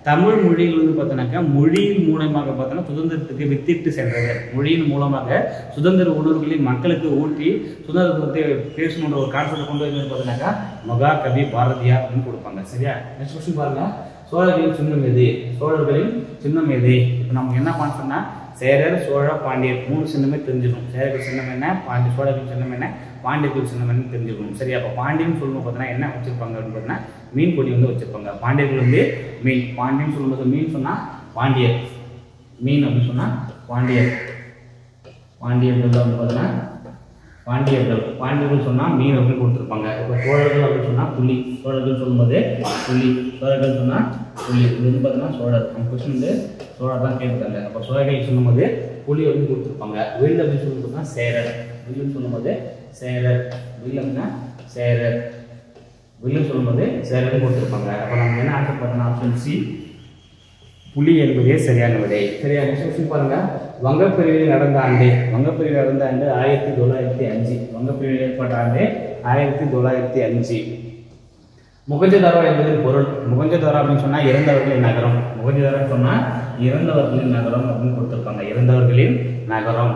Speaker 1: தமிழ் மொழியில் வந்து பார்த்தோன்னாக்கா மொழியின் மூலமாக பார்த்தோன்னா சுதந்திரத்துக்கு வித்திட்டு சென்றவர் மொழியின் மூலமாக சுதந்திர உணர்வுகளை மக்களுக்கு ஊட்டி சுதந்திரத்தை பேசணுன்ற ஒரு கான்செப்ட் கொண்டு வந்து பார்த்தோன்னாக்கா மகாகவி பாரதியார் அப்படின்னு கொடுப்பாங்க சரியா நெக்ஸ்ட் கொஸ்டின் பாருங்க சோழர்களின் சின்னம் எது சோழர்களின் சின்னம் எது இப்போ நமக்கு என்ன பண்ணோம்னா சேரர் சோழ பாண்டியர் மூணு சின்னமே தெரிஞ்சிடும் சேரர்கள் சின்னம் என்ன பாண்டி சோழர்கள் சின்னம் என்ன பாண்டியர்கள் சின்னம் என்ன தெரிஞ்சுக்கணும் சரி அப்போ பாண்டியன் சொல்லும்போது பார்த்தீங்கன்னா என்ன வச்சிருப்பாங்க அப்படின்னு பார்த்தீங்கன்னா மீன் கொடி வந்து வச்சிருப்பாங்க பாண்டியர்கள் வந்து மீன் பாண்டியன் சொல்லும்போது மீன் சொன்னா பாண்டியர் மீன் அப்படின்னு சொன்னா பாண்டியர் பாண்டியர்கள் வந்து பார்த்தீங்கன்னா பாண்டியர்கள் பாண்டியர்கள் சொன்னா மீன் அப்படின்னு கொடுத்துருப்பாங்க இப்போ சோழர்கள் அப்படின்னு சொன்னா புலி சோழர்கள் சொல்லும்போது புலி சோழர்கள் சொன்னா புலி இது வந்து பார்த்தீங்கன்னா சோழர் நம்ம கொஸ்டின் வந்து சோழர் தான் கேட்டிருக்காங்க அப்போ சோழர்கள் சொல்லும்போது புலி அப்படின்னு கொடுத்துருப்பாங்க வில் அப்படின்னு சொல்லும்போது சேரர் வில்லுன்னு சொல்லும்போது சேரர் வில் அப்படின்னா சேரர் வில்லுன்னு சொல்லும்போது சேரர்னு கொடுத்துருப்பாங்க அப்போ நம்ம என்ன ஆன்சர் பார்த்தோம்னா ஆப்ஷன் சி புலி என்பதே சரியான விடை சரியா நெக்ஸ்ட் கொஸ்டின் பாருங்க வங்கப்பிரிவில் நடந்த ஆண்டு வங்கப்பிரிவில் நடந்த ஆண்டு ஆயிரத்தி தொள்ளாயிரத்தி அஞ்சு வங்கப்பிரிவில் ஏற்பட்ட ஆண்டு ஆயிரத்தி தொள்ளாயிரத்தி அஞ்சு முகஞ்சதாரோ என்பதின் பொருள் முகஞ்சதாரோ அப்படின்னு சொன்னா இறந்தவர்களின் நகரம் முகஞ்சதாரோ சொன்னா இறந்தவர்களின் நகரம் அப்படின்னு கொடுத்துருப்பாங்க இறந்தவர்களின் நகரம்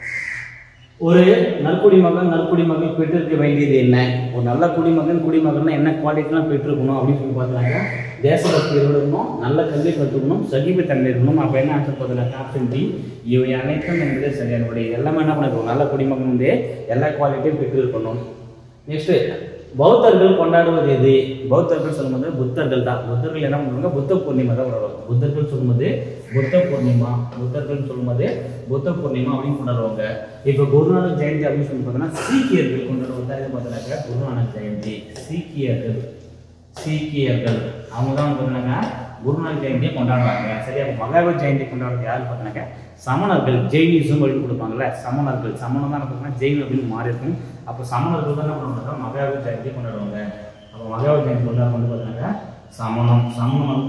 Speaker 1: ஒரு நற்குடிமகன் நற்குடிமகள் பெற்றிருக்க வேண்டியது என்ன ஒரு நல்ல குடிமகன் குடிமகன்னா என்ன குவாலிட்டிலாம் பெற்றிருக்கணும் அப்படின்னு சொல்லி பார்த்தீங்கன்னாக்கா தேசபக்தி இருக்கணும் நல்ல கல்வி கற்றுக்கணும் சகிப்புத்தன்மை இருக்கணும் அப்போ என்ன ஆன்சர் பார்த்தீங்கன்னா ஆப்ஷன் டி இவை அனைத்தும் என்பது சரியான விடை எல்லாமே என்ன பண்ணிருக்கணும் நல்ல குடிமகன் வந்து எல்லா குவாலிட்டியும் பெற்றிருக்கணும் நெக்ஸ்ட் பௌத்தர்கள் கொண்டாடுவது எது பௌத்தர்கள் சொல்லும்போது புத்தர்கள் தான் புத்தர்கள் என்ன பண்ணுவாங்க புத்த பூர்ணிமா தான் கொண்டாடுவாங்க புத்தர்கள் சொல்லும்போது புத்த பூர்ணிமா புத்தர்கள் சொல்லும்போது புத்த பூர்ணிமா அப்படின்னு கொண்டாடுவாங்க இப்போ குருநானக் ஜெயந்தி அப்படின்னு சொல்லி பார்த்தோம்னா சீக்கியர்கள் கொண்டாடுவது இது பார்த்தோன்னாக்கா குருநானக் ஜெயந்தி சீக்கியர்கள் சீக்கியர்கள் அவங்க தான் வந்து பார்த்தீங்கன்னா குருநானக் ஜெயந்தியை கொண்டாடுறாங்க சரியா அப்ப மகாவீர் ஜெயந்தி கொண்டாடுறது யாருன்னு பார்த்தீங்கன்னாக்கா சமணர்கள் ஜெயினிசம் அப்படின்னு கொடுப்பாங்கல்ல சமணர்கள் சமணம் தான் பார்த்தீங்கன்னா ஜெயின் அப்படின்னு மாறி இருக்கும் அப்போ சமணர்கள் தான் என்ன பண்ணுவாங்க மகாவீர் ஜெயந்தி கொண்டாடுவாங்க அப்போ மகாவீர் ஜெயந்தி கொண்டாடுறது வந்து பார்த்தீங்கன்னாக்கா சமணம் சமணம்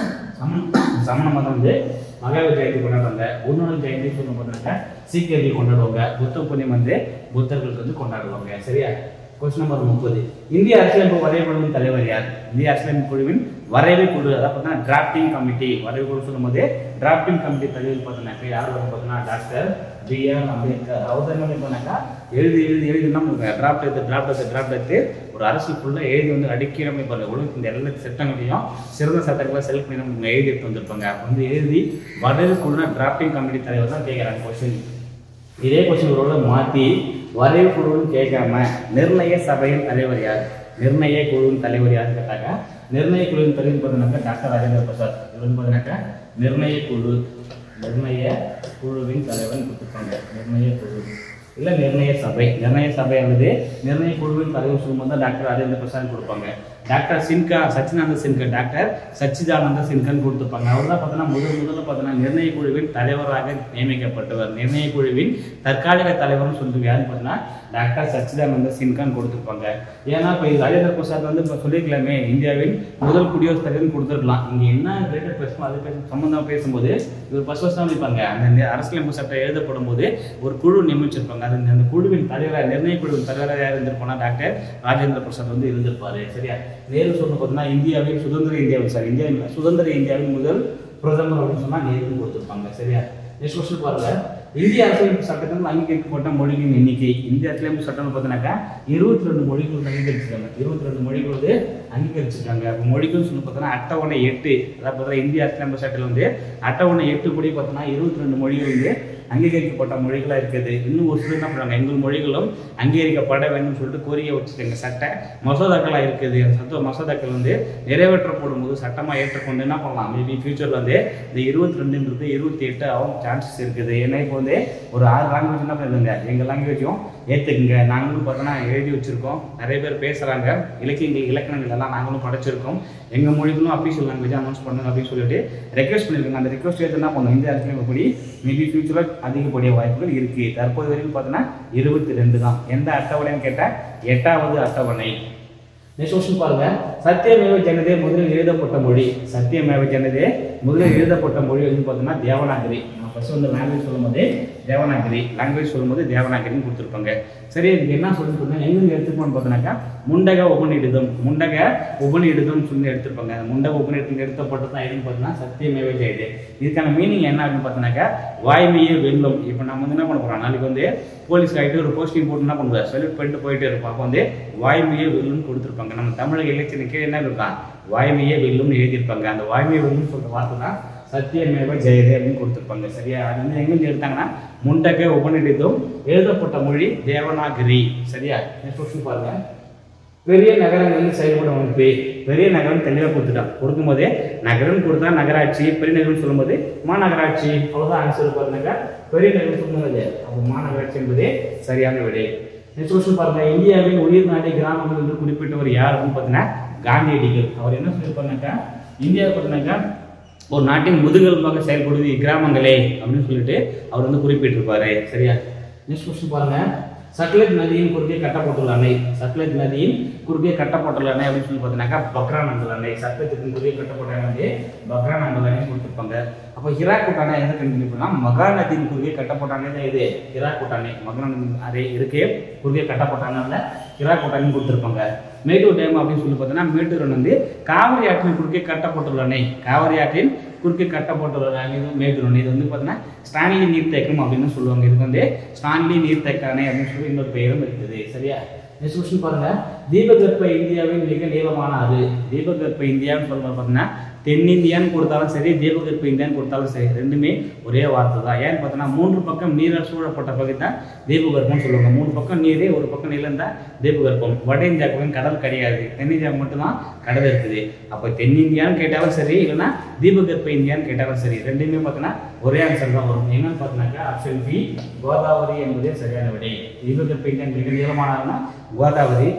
Speaker 1: சமண சமண மதம் வந்து மகாவீர் ஜெயந்தி கொண்டாடுறாங்க குருநானக் ஜெயந்தி சொல்லும் பார்த்தீங்கன்னாக்கா சீக்கியர்கள் கொண்டாடுவாங்க புத்த புண்ணியம் வந்து புத்தர்களுக்கு வந்து கொண்டாடுவாங்க சரியா கொஸ்டின் நம்பர் முப்பது இந்திய அரசியலமைப்பு வரைவு குழுவின் தலைவர் யார் இந்திய அரசியலமைப்பு குழுவின் வரைவு குழு அதாவது பார்த்தீங்கன்னா டிராப்டிங் கமிட்டி வரைவு குழு சொல்லும்போது டிராப்டிங் கமிட்டி தலைவர் பார்த்தீங்கன்னா யார் வரும் பார்த்தீங்கன்னா டாக்டர் பி ஆர் அம்பேத்கர் அவர் தான் என்ன பண்ணாக்கா எழுதி எழுதி எழுதி என்ன டிராப்ட் எடுத்து டிராப்ட் எடுத்து டிராப்ட் எடுத்து ஒரு அரசு ஃபுல்லாக எழுதி வந்து அடிக்கிறமே பாருங்க ஒழுங்கு இந்த எல்லா சட்டங்களையும் சிறந்த சட்டங்களை செலக்ட் பண்ணி நம்ம எழுதி எடுத்து வந்திருப்பாங்க அப்ப வந்து எழுதி வரைவு குழுனா டிராப்டிங் கமிட்டி தலைவர் தான் கேட்குறாங்க கொஸ்டின் இதே கொஸ்டின் ஒரு மாற்றி வரைவு குழுன்னு கேட்காம நிர்ணய சபையின் தலைவர் யார் நிர்ணய குழுவின் தலைவர் யாருன்னு கேட்டாங்க நிர்ணய குழுவின் தலைவர் பார்த்தீங்கன்னாக்கா டாக்டர் ராஜேந்திர பிரசாத் இவர் வந்து பார்த்தீங்கன்னாக்கா நிர்ணய குழு நிர்ணய குழுவின் தலைவன் கொடுத்துருப்பாங்க நிர்ணய குழு இல்லை நிர்ணய சபை நிர்ணய சபை அல்லது நிர்ணய குழுவின் தலைவர் சொல்லும்போது தான் டாக்டர் ராஜேந்திர பிரசாத் கொடுப்பாங்க டாக்டர் சின்கா சச்சிதானந்த சின்கா டாக்டர் சச்சிதானந்த சின்கான்னு கொடுத்துருப்பாங்க அவர் தான் பார்த்தோன்னா முதல் முதல்ல பார்த்தோன்னா நிர்ணய குழுவின் தலைவராக நியமிக்கப்பட்டவர் நிர்ணய குழுவின் தற்காலிக தலைவர்னு சொல்லிட்டு யாருன்னு பார்த்தீங்கன்னா டாக்டர் சச்சிதானந்த சின்கான்னு கொடுத்துருப்பாங்க ஏன்னா இப்போ இது ராஜேந்திர பிரசாத் வந்து இப்போ சொல்லியிருக்கலாமே இந்தியாவின் முதல் குடியரசுத் தலைவர்னு கொடுத்துருக்கலாம் இங்கே என்ன ரிலேட்டட் பேசுமோ அது பேச சம்மந்தம் பேசும்போது இவர் ஃபர்ஸ்ட் ஃபர்ஸ்ட் தான் நினைப்பாங்க அந்த அரசியலமைப்பு சட்டம் எழுதப்படும் போது ஒரு குழு நியமிச்சிருப்பாங்க அது அந்த குழுவின் தலைவராக நிர்ணய குழுவின் தலைவராக யார் இருந்திருப்பாங்கன்னா டாக்டர் ராஜேந்திர பிரசாத் வந்து இருந்திருப்பாரு சரியா நேரு சொன்ன பார்த்தீங்கன்னா இந்தியாவின் சுதந்திர இந்தியாவில் சார் இந்தியா சுதந்திர இந்தியாவின் முதல் பிரதமர் அப்படின்னு சொன்னா நேரு கொடுத்துருப்பாங்க சரியா நெக்ஸ்ட் கொஸ்டின் பாருங்க இந்திய அரசியலமைப்பு சட்டத்தில் அங்கீகரிக்கப்பட்ட மொழிகளின் எண்ணிக்கை இந்திய அரசியலமைப்பு சட்டம்னு பார்த்தீங்கன்னாக்கா இருபத்தி ரெண்டு மொழிகள் வந்து அங்கீகரிச்சிருக்காங்க இருபத்தி ரெண்டு மொழிகள் வந்து அங்கீகரிச்சிருக்காங்க அப்போ மொழிகள் சொல்லி பார்த்தோன்னா அட்டவணை எட்டு அதாவது பார்த்தீங்கன்னா இந்திய அரசியலமைப்பு சட்டத்தில் வந்து அட்டவணை எட்டு படி பார்த்தோன்னா இருபத்தி ரெண்டு மொழிகள் வந்து அங்கீகரிக்கப்பட்ட மொழிகளாக இருக்குது இன்னும் ஒரு சிலர் என்ன பண்ணுறாங்க எங்கள் மொழிகளும் அங்கீகரிக்கப்பட வேண்டும் சொல்லிட்டு கோரிக்கை வச்சுருக்காங்க சட்ட மசோதாக்களாக இருக்குது அந்த சட்ட மசோதாக்கள் வந்து நிறைவேற்றப்படும் போது சட்டமாக ஏற்றுக்கொண்டு என்ன பண்ணலாம் மேபி ஃபியூச்சரில் வந்து இந்த இருபத்தி ரெண்டுன்றது இருபத்தி எட்டு ஆகும் சான்சஸ் இருக்குது ஏன்னா இப்போ வந்து ஒரு ஆறு லாங்குவேஜ் என்ன பண்ணுங்க எங்கள் லாங்குவேஜும் ஏற்றுக்குங்க நாங்களும் பார்த்தோன்னா எழுதி வச்சுருக்கோம் நிறைய பேர் பேசுகிறாங்க இலக்கியங்கள் இலக்கணங்கள் எல்லாம் நாங்களும் படிச்சிருக்கோம் எங்கள் மொழிகளும் அஃபீஷியல் லாங்குவேஜ் அனௌன்ஸ் பண்ணுங்க அப்படின்னு சொல்லிட்டு ரெக்வஸ்ட் பண்ணியிருக்காங்க அந்த ரெக்வஸ்ட் எடுத்து என்ன பண்ணணும் இந்திய அரசியல் படி மேபி ஃபியூச்சரில் அதிகப்படிய வாய்ப்புகள் இருக்குது தற்போது வரைக்கும் பார்த்தோன்னா இருபத்தி ரெண்டு தான் எந்த அட்டவணைன்னு கேட்டால் எட்டாவது அட்டவணை நெக்ஸ்ட் கொஸ்டின் பாருங்க சத்தியமேவ ஜனதே முதலில் எழுதப்பட்ட மொழி சத்தியமேவ ஜனதே முதலில் எழுதப்பட்ட மொழி வந்து பார்த்தோம்னா தேவநாகரி நான் ஃபர்ஸ்ட் வந்து லாங்குவேஜ் சொல்லும்போது தேவநாகரி லாங்குவேஜ் சொல்லும்போது தேவநாகரின்னு கொடுத்துருப்பாங்க சரி இதுக்கு என்ன சொல்லிட்டு இருந்தேன் எங்க எடுத்துக்கோன்னு பார்த்தோன்னாக்கா முண்டக உபநிடுதம் முண்டக உபநிடுதம் சொல்லி எடுத்திருப்பாங்க அந்த முண்டக உபநிடத்தில் எடுத்தப்பட்டது தான் எதுன்னு பார்த்தோம்னா சத்தியமேவ ஜெயதே இதுக்கான மீனிங் என்ன அப்படின்னு பார்த்தோன்னாக்கா வாய்மையே வெல்லும் இப்போ நம்ம வந்து என்ன பண்ண போறோம் நாளைக்கு வந்து போலீஸ் ஆகிட்டு ஒரு போஸ்டிங் போட்டு என்ன பண்ணுவார் சொல்லிட்டு பண்ணிட்டு போயிட்டே இருப்போம் அப்போ வந்து வாய்மையே வெல்லும்னு கொடுத்துருப்பாங்க நம்ம தமிழக இலக்கியத்தின் கீழே என்ன இருக்கான் வாய்மையே வெல்லும்னு எழுதியிருப்பாங்க அந்த வாய்மையே வெல்லும்னு சொல்ற வார்த்தை தான் சத்தியமேவ ஜெயதே அப்படின்னு கொடுத்துருப்பாங்க சரியா அது வந்து எங்கேருந்து எடுத்தாங்கன்னா முண்டக உபநிடிதம் எழுதப்பட்ட மொழி தேவநாகரி சரியா நெக்ஸ்ட் கொஸ்டின் பாருங்க பெரிய நகரங்களில் செயல்படும் அமைப்பு பெரிய நகரம் தெளிவாக கொடுத்துட்டான் கொடுக்கும்போதே நகரம் கொடுத்தா நகராட்சி பெரிய நகரம் சொல்லும்போது மாநகராட்சி அவ்வளோதான் ஆன்சர் பாருங்க பெரிய நகரம் சொல்லும்போது அப்போ மாநகராட்சி என்பதே சரியான விடை நெக்ஸ்ட் கொஸ்டின் பாருங்க இந்தியாவின் உயிர் நாடி கிராமங்கள் என்று குறிப்பிட்டவர் யார் அப்படின்னு பார்த்தீங்கன்னா காந்தியடிகள் அவர் என்ன சொல்லியிருப்பாருனாக்கா இந்தியாவை பார்த்தீங்கன்னாக்கா ஒரு நாட்டின் முதுகெலும்பாக செயல்படுவது கிராமங்களே அப்படின்னு சொல்லிட்டு அவர் வந்து குறிப்பிட்டிருப்பாரு சரியா நெக்ஸ்ட் கொஸ்டின் பாருங்க சட்லஜ் நதியின் குறுக்கே கட்டப்பட்டுள்ள அணை சட்லஜ் நதியின் குறுக்கே கட்டப்பட்டுள்ள அணை அப்படின்னு சொல்லி பார்த்தீங்கன்னாக்கா பக்ரானங்கல் அணை சட்லஜத்தின் குறுக்கே கட்டப்பட்ட அணை வந்து பக்ரானங்கல் அணை கொடுத்துருப்பாங்க அப்போ ஹிராக்குட் அணை எதை கண்டுபிடிப்போம்னா மகா நதியின் குறுக்கே கட்டப்பட்ட அணை தான் இது ஹிராக்குட் அணை மகா அணை இருக்கே குறுக்கே கட்டப்பட்ட அணை ஹிராக்குட் அணை கொடுத்துருப்பாங்க மேட்டூர் டேம் அப்படின்னு சொல்லி பார்த்தீங்கன்னா மேட்டூர் அணை வந்து காவிரி ஆற்றின் குறுக்கே கட்டப்பட்டுள்ள அணை காவிரி ஆற்றின் குறுக்கே கட்டப்பட்டுள்ள அணை இது மேட்டூர் அணை இது வந்து பார்த்தீங்கன்னா ஸ்டான்லி நீர்த்தேக்கம் அப்படின்னு சொல்லுவாங்க இதுக்கு வந்து ஸ்டான்லி நீர்த்தேக்க அணை அப்படின்னு சொல்லி இன்னொரு பெயரும் இருக்குது சரியா நெக்ஸ்ட் கொஸ்டின் பாருங்க தீபகற்ப இந்தியாவின் மிக நீளமான ஆறு தீபகற்ப இந்தியான்னு சொல்லும்போது பார்த்தீங்கன்னா தென்னிந்தியான்னு கொடுத்தாலும் சரி தீபகற்ப இந்தியான்னு கொடுத்தாலும் சரி ரெண்டுமே ஒரே வார்த்தை தான் ஏன்னு பார்த்தோன்னா மூன்று பக்கம் நீரால் சூழப்பட்ட பகுதி தான் தீபகற்பம்னு சொல்லுவாங்க மூணு பக்கம் நீர் ஒரு பக்கம் நிலம் தான் தீபகற்பம் வட இந்தியாவுக்கு கடல் கிடையாது தென்னிந்தியாவுக்கு மட்டும்தான் கடல் இருக்குது அப்போ தென்னிந்தியான்னு கேட்டாலும் சரி இல்லைன்னா தீபகற்ப இந்தியான்னு கேட்டாலும் சரி ரெண்டுமே பார்த்தோன்னா ஒரே ஆன்சர் தான் வரும் என்னன்னு பார்த்தோன்னாக்கா ஆப்ஷன் பி கோதாவரி என்பதே சரியான விடை தீபகற்ப இந்தியா மிக நீளமானதுன்னா கோதாவரி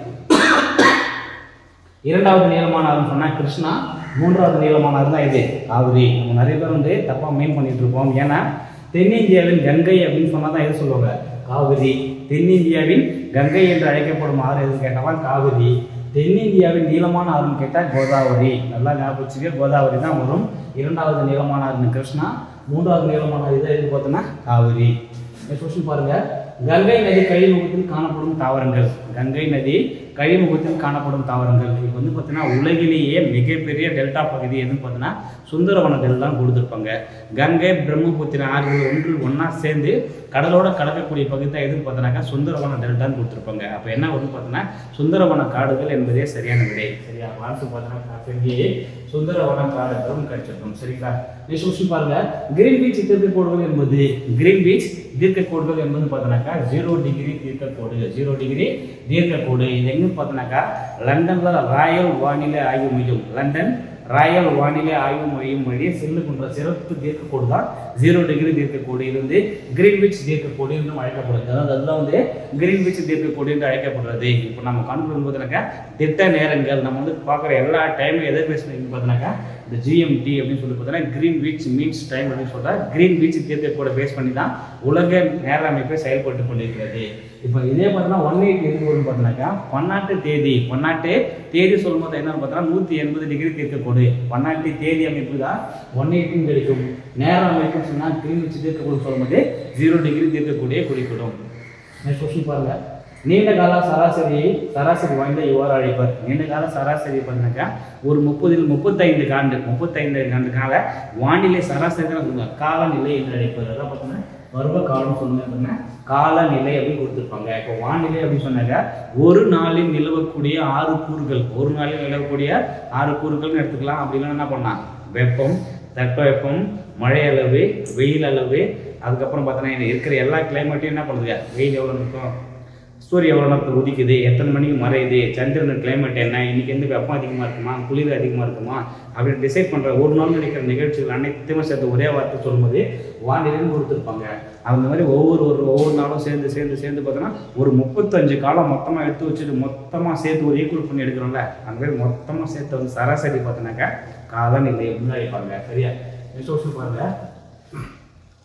Speaker 1: இரண்டாவது நீளமான ஆறுன்னு சொன்னா கிருஷ்ணா மூன்றாவது நீளமான ஆறு தான் இது காவிரி நம்ம நிறைய பேர் வந்து தப்பா மீன் பண்ணிட்டு இருப்போம் ஏன்னா தென்னிந்தியாவின் கங்கை அப்படின்னு சொன்னா தான் எது சொல்லுவாங்க காவிரி தென்னிந்தியாவின் கங்கை என்று அழைக்கப்படும் ஆறு எதுன்னு கேட்டால் காவிரி தென்னிந்தியாவின் நீளமான ஆறுன்னு கேட்டால் கோதாவரி நல்லா ஞாபகம் வச்சுக்க கோதாவரி தான் வரும் இரண்டாவது நீளமான ஆறுன்னு கிருஷ்ணா மூன்றாவது நீளமான ஆறு இதை எது பார்த்தோன்னா காவிரி நெக்ஸ்ட் கொஸ்டின் பாருங்க கங்கை நதி கழிமுகத்தில் காணப்படும் தாவரங்கள் கங்கை நதி கழிமுகத்தில் காணப்படும் தாவரங்கள் இது வந்து பார்த்தீங்கன்னா உலகிலேயே மிகப்பெரிய டெல்டா பகுதி எதுன்னு பார்த்தீங்கன்னா சுந்தரவன டெல் தான் கொடுத்துருப்பாங்க கங்கை பிரம்மபுத்திர ஆறுகள் ஒன்று ஒன்றா சேர்ந்து கடலோட கலக்கக்கூடிய பகுதி தான் எதுன்னு பார்த்தோன்னாக்கா சுந்தரவன டெல்டான்னு கொடுத்துருப்பாங்க அப்போ என்ன வந்து பார்த்தீங்கன்னா சுந்தரவன காடுகள் என்பதே சரியான விடை சரியா வார்த்தை பார்த்தீங்கன்னா சுந்தரவன காடுகளும் கிடைச்சிருக்கும் சரிங்களா நெக்ஸ்ட் கொஸ்டின் பாருங்க கிரீன் பீச் தீர்க்க கோடுகள் என்பது கிரீன் பீச் தீர்க்க கோடுகள் என்பது பார்த்தோன்னாக்கா ஜீரோ டிகிரி தீர்க்க கோடு ஜீரோ டிகிரி தீர்க்க கோடு இது எங்கன்னு பார்த்தோன்னாக்கா லண்டன்ல ராயல் வானிலை ஆய்வு மையம் லண்டன் ராயல் வானிலை ஆய்வு மையம் வழியே செல்லுகின்ற சிறப்பு தீர்க்கக்கோடு தான் ஜீரோ டிகிரி தீர்க்கக்கோடு இது வந்து கிரீன்விச் தீர்க்கக்கோடு என்றும் அழைக்கப்படுது அதாவது அதுதான் வந்து கிரீன்விச் தீர்க்கக்கோடு என்று அழைக்கப்படுறது இப்போ நம்ம காண்பது பார்த்தீங்கன்னாக்கா திட்ட நேரங்கள் நம்ம வந்து பார்க்குற எல்லா டைமும் எதை பேசுறீங்க பார்த்தீங்கன்னாக்கா இந்த ஜிஎம்டி அப்படின்னு சொல்லி பார்த்தீங்கன்னா கிரீன் பீச் மீன்ஸ் டைம் அப்படின்னு சொல்றா கிரீன் பீச் தீர்க்கக்கோடை பேஸ் பண்ணி தான் உலக நேர அமைப்பை செயல்பட்டு கொண்டிருக்கிறது இப்போ இதே பார்த்தீங்கன்னா ஒன் எயிட் எது வரும்னு பார்த்தீங்கன்னாக்கா பன்னாட்டு தேதி பன்னாட்டு தேதி சொல்லும்போது என்னன்னு பார்த்தீங்கன்னா நூற்றி எண்பது டிகிரி தீர்க்கக்கோடு பன்னாட்டு தேதி அமைப்பு தான் ஒன் எயிட்டின் கிடைக்கும் நேர அமைப்பு சொன்னால் கிரீன் வச்சு தீர்க்கக்கூடும் சொல்லும்போது ஜீரோ டிகிரி தீர்க்கக்கூடிய குறிப்பிடும் நெக்ஸ்ட் கொஸ்டின் பாருங்க நீண்ட கால சராசரியை சராசரி வாய்ந்த இவ்வாறு அழைப்பர் நீண்ட கால சராசரி பார்த்தீங்கன்னாக்கா ஒரு முப்பதில் முப்பத்தைந்து ஆண்டு முப்பத்தைந்து ஆண்டு கால வானிலை சராசரி தான் சொல்லுவாங்க காலநிலை என்று அழைப்பர் அதான் பார்த்தீங்கன்னா பருவ காலம் சொல்லுங்க அப்படின்னா காலநிலை அப்படின்னு கொடுத்துருப்பாங்க இப்போ வானிலை அப்படின்னு சொன்னாக்க ஒரு நாளில் நிலவக்கூடிய ஆறு கூறுகள் ஒரு நாளில் நிலவக்கூடிய ஆறு கூறுகள்னு எடுத்துக்கலாம் அப்படி இல்லைன்னா என்ன பண்ணலாம் வெப்பம் தட்பவெப்பம் மழை அளவு வெயில் அளவு அதுக்கப்புறம் பார்த்தீங்கன்னா இருக்கிற எல்லா கிளைமேட்டையும் என்ன பண்ணுதுங்க வெயில் எவ்வளோ இருக்கும் சூரிய எவ்வளோ நேரத்துக்கு உதிக்குது எத்தனை மணிக்கு மறையுது சந்திரன் கிளைமேட் என்ன இன்னைக்கு வந்து வெப்பம் அதிகமாக இருக்குமா குளிர் அதிகமாக இருக்குமா அப்படின்னு டிசைட் பண்ணுற ஒரு நாள் நடக்கிற நிகழ்ச்சிகள் அனைத்துமே சேர்த்து ஒரே வார்த்தை சொல்லும்போது வானிலைன்னு கொடுத்துருப்பாங்க அந்த மாதிரி ஒவ்வொரு ஒரு ஒவ்வொரு நாளும் சேர்ந்து சேர்ந்து சேர்ந்து பார்த்தோன்னா ஒரு முப்பத்தஞ்சு காலம் மொத்தமாக எடுத்து வச்சுட்டு மொத்தமாக சேர்த்து ஒரு ஈக்குவல் பண்ணி எடுக்கிறோம்ல அந்த மாதிரி மொத்தமாக சேர்த்து வந்து சராசரி பார்த்தோன்னாக்கா காலநிலை அப்படின்னு அழைப்பாங்க சரியா நெக்ஸ்ட் வருஷம் பாருங்க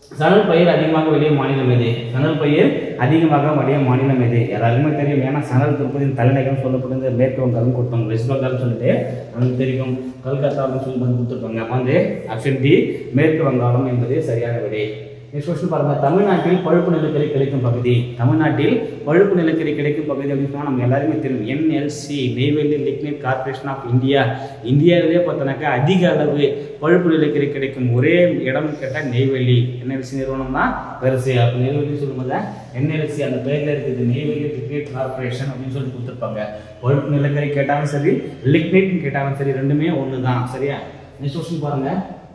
Speaker 1: சணல் பயிர் அதிகமாக விளைய மாநிலம் எது சணல் பயிர் அதிகமாக விளைய மாநிலம் எது எல்லாருக்குமே தெரியும் ஏன்னா சணல் திருப்பதியின் தலைநகரம் சொல்லப்படுது மேற்கு வங்காளம் கொடுப்பாங்க வெஸ்ட் பெங்கால்னு சொல்லிட்டு நமக்கு தெரியும் கல்கத்தா அப்படின்னு சொல்லி வந்து கொடுத்துருப்பாங்க அப்போ வந்து ஆப்ஷன் டி மேற்கு வங்காளம் என்பது சரியான விடை நெக்ஸ்ட் கொஸ்டின் பாருங்க தமிழ்நாட்டில் பழுப்பு நிலக்கரி கிடைக்கும் பகுதி தமிழ்நாட்டில் பழுப்பு நிலக்கரி கிடைக்கும் பகுதி அப்படின்னு சொன்னா நம்ம எல்லாருமே தெரியும் N L C Neyveli lignite corporation of India இந்தியாவிலே பார்த்தோன்னாக்கா அதிக அளவு பழுப்பு நிலக்கரி கிடைக்கும் ஒரே இடம் கேட்டால் நெய்வேலி என்எல்சி நிறுவனம் தான் பெருசு அப்போ நெய்வேலி சொல்லும்போது என்எல்சி அந்த பேர்ல இருக்குது நெய்வேலி லிக்னைட் கார்பரேஷன் அப்படின்னு சொல்லி கொடுத்துருப்பாங்க பழுப்பு நிலக்கரி கேட்டாலும் சரி லிக்னைட்னு கேட்டாலும் சரி ரெண்டுமே ஒன்று தான் சரியா நெக்ஸ்ட் கொஸ்டின் பாருங்க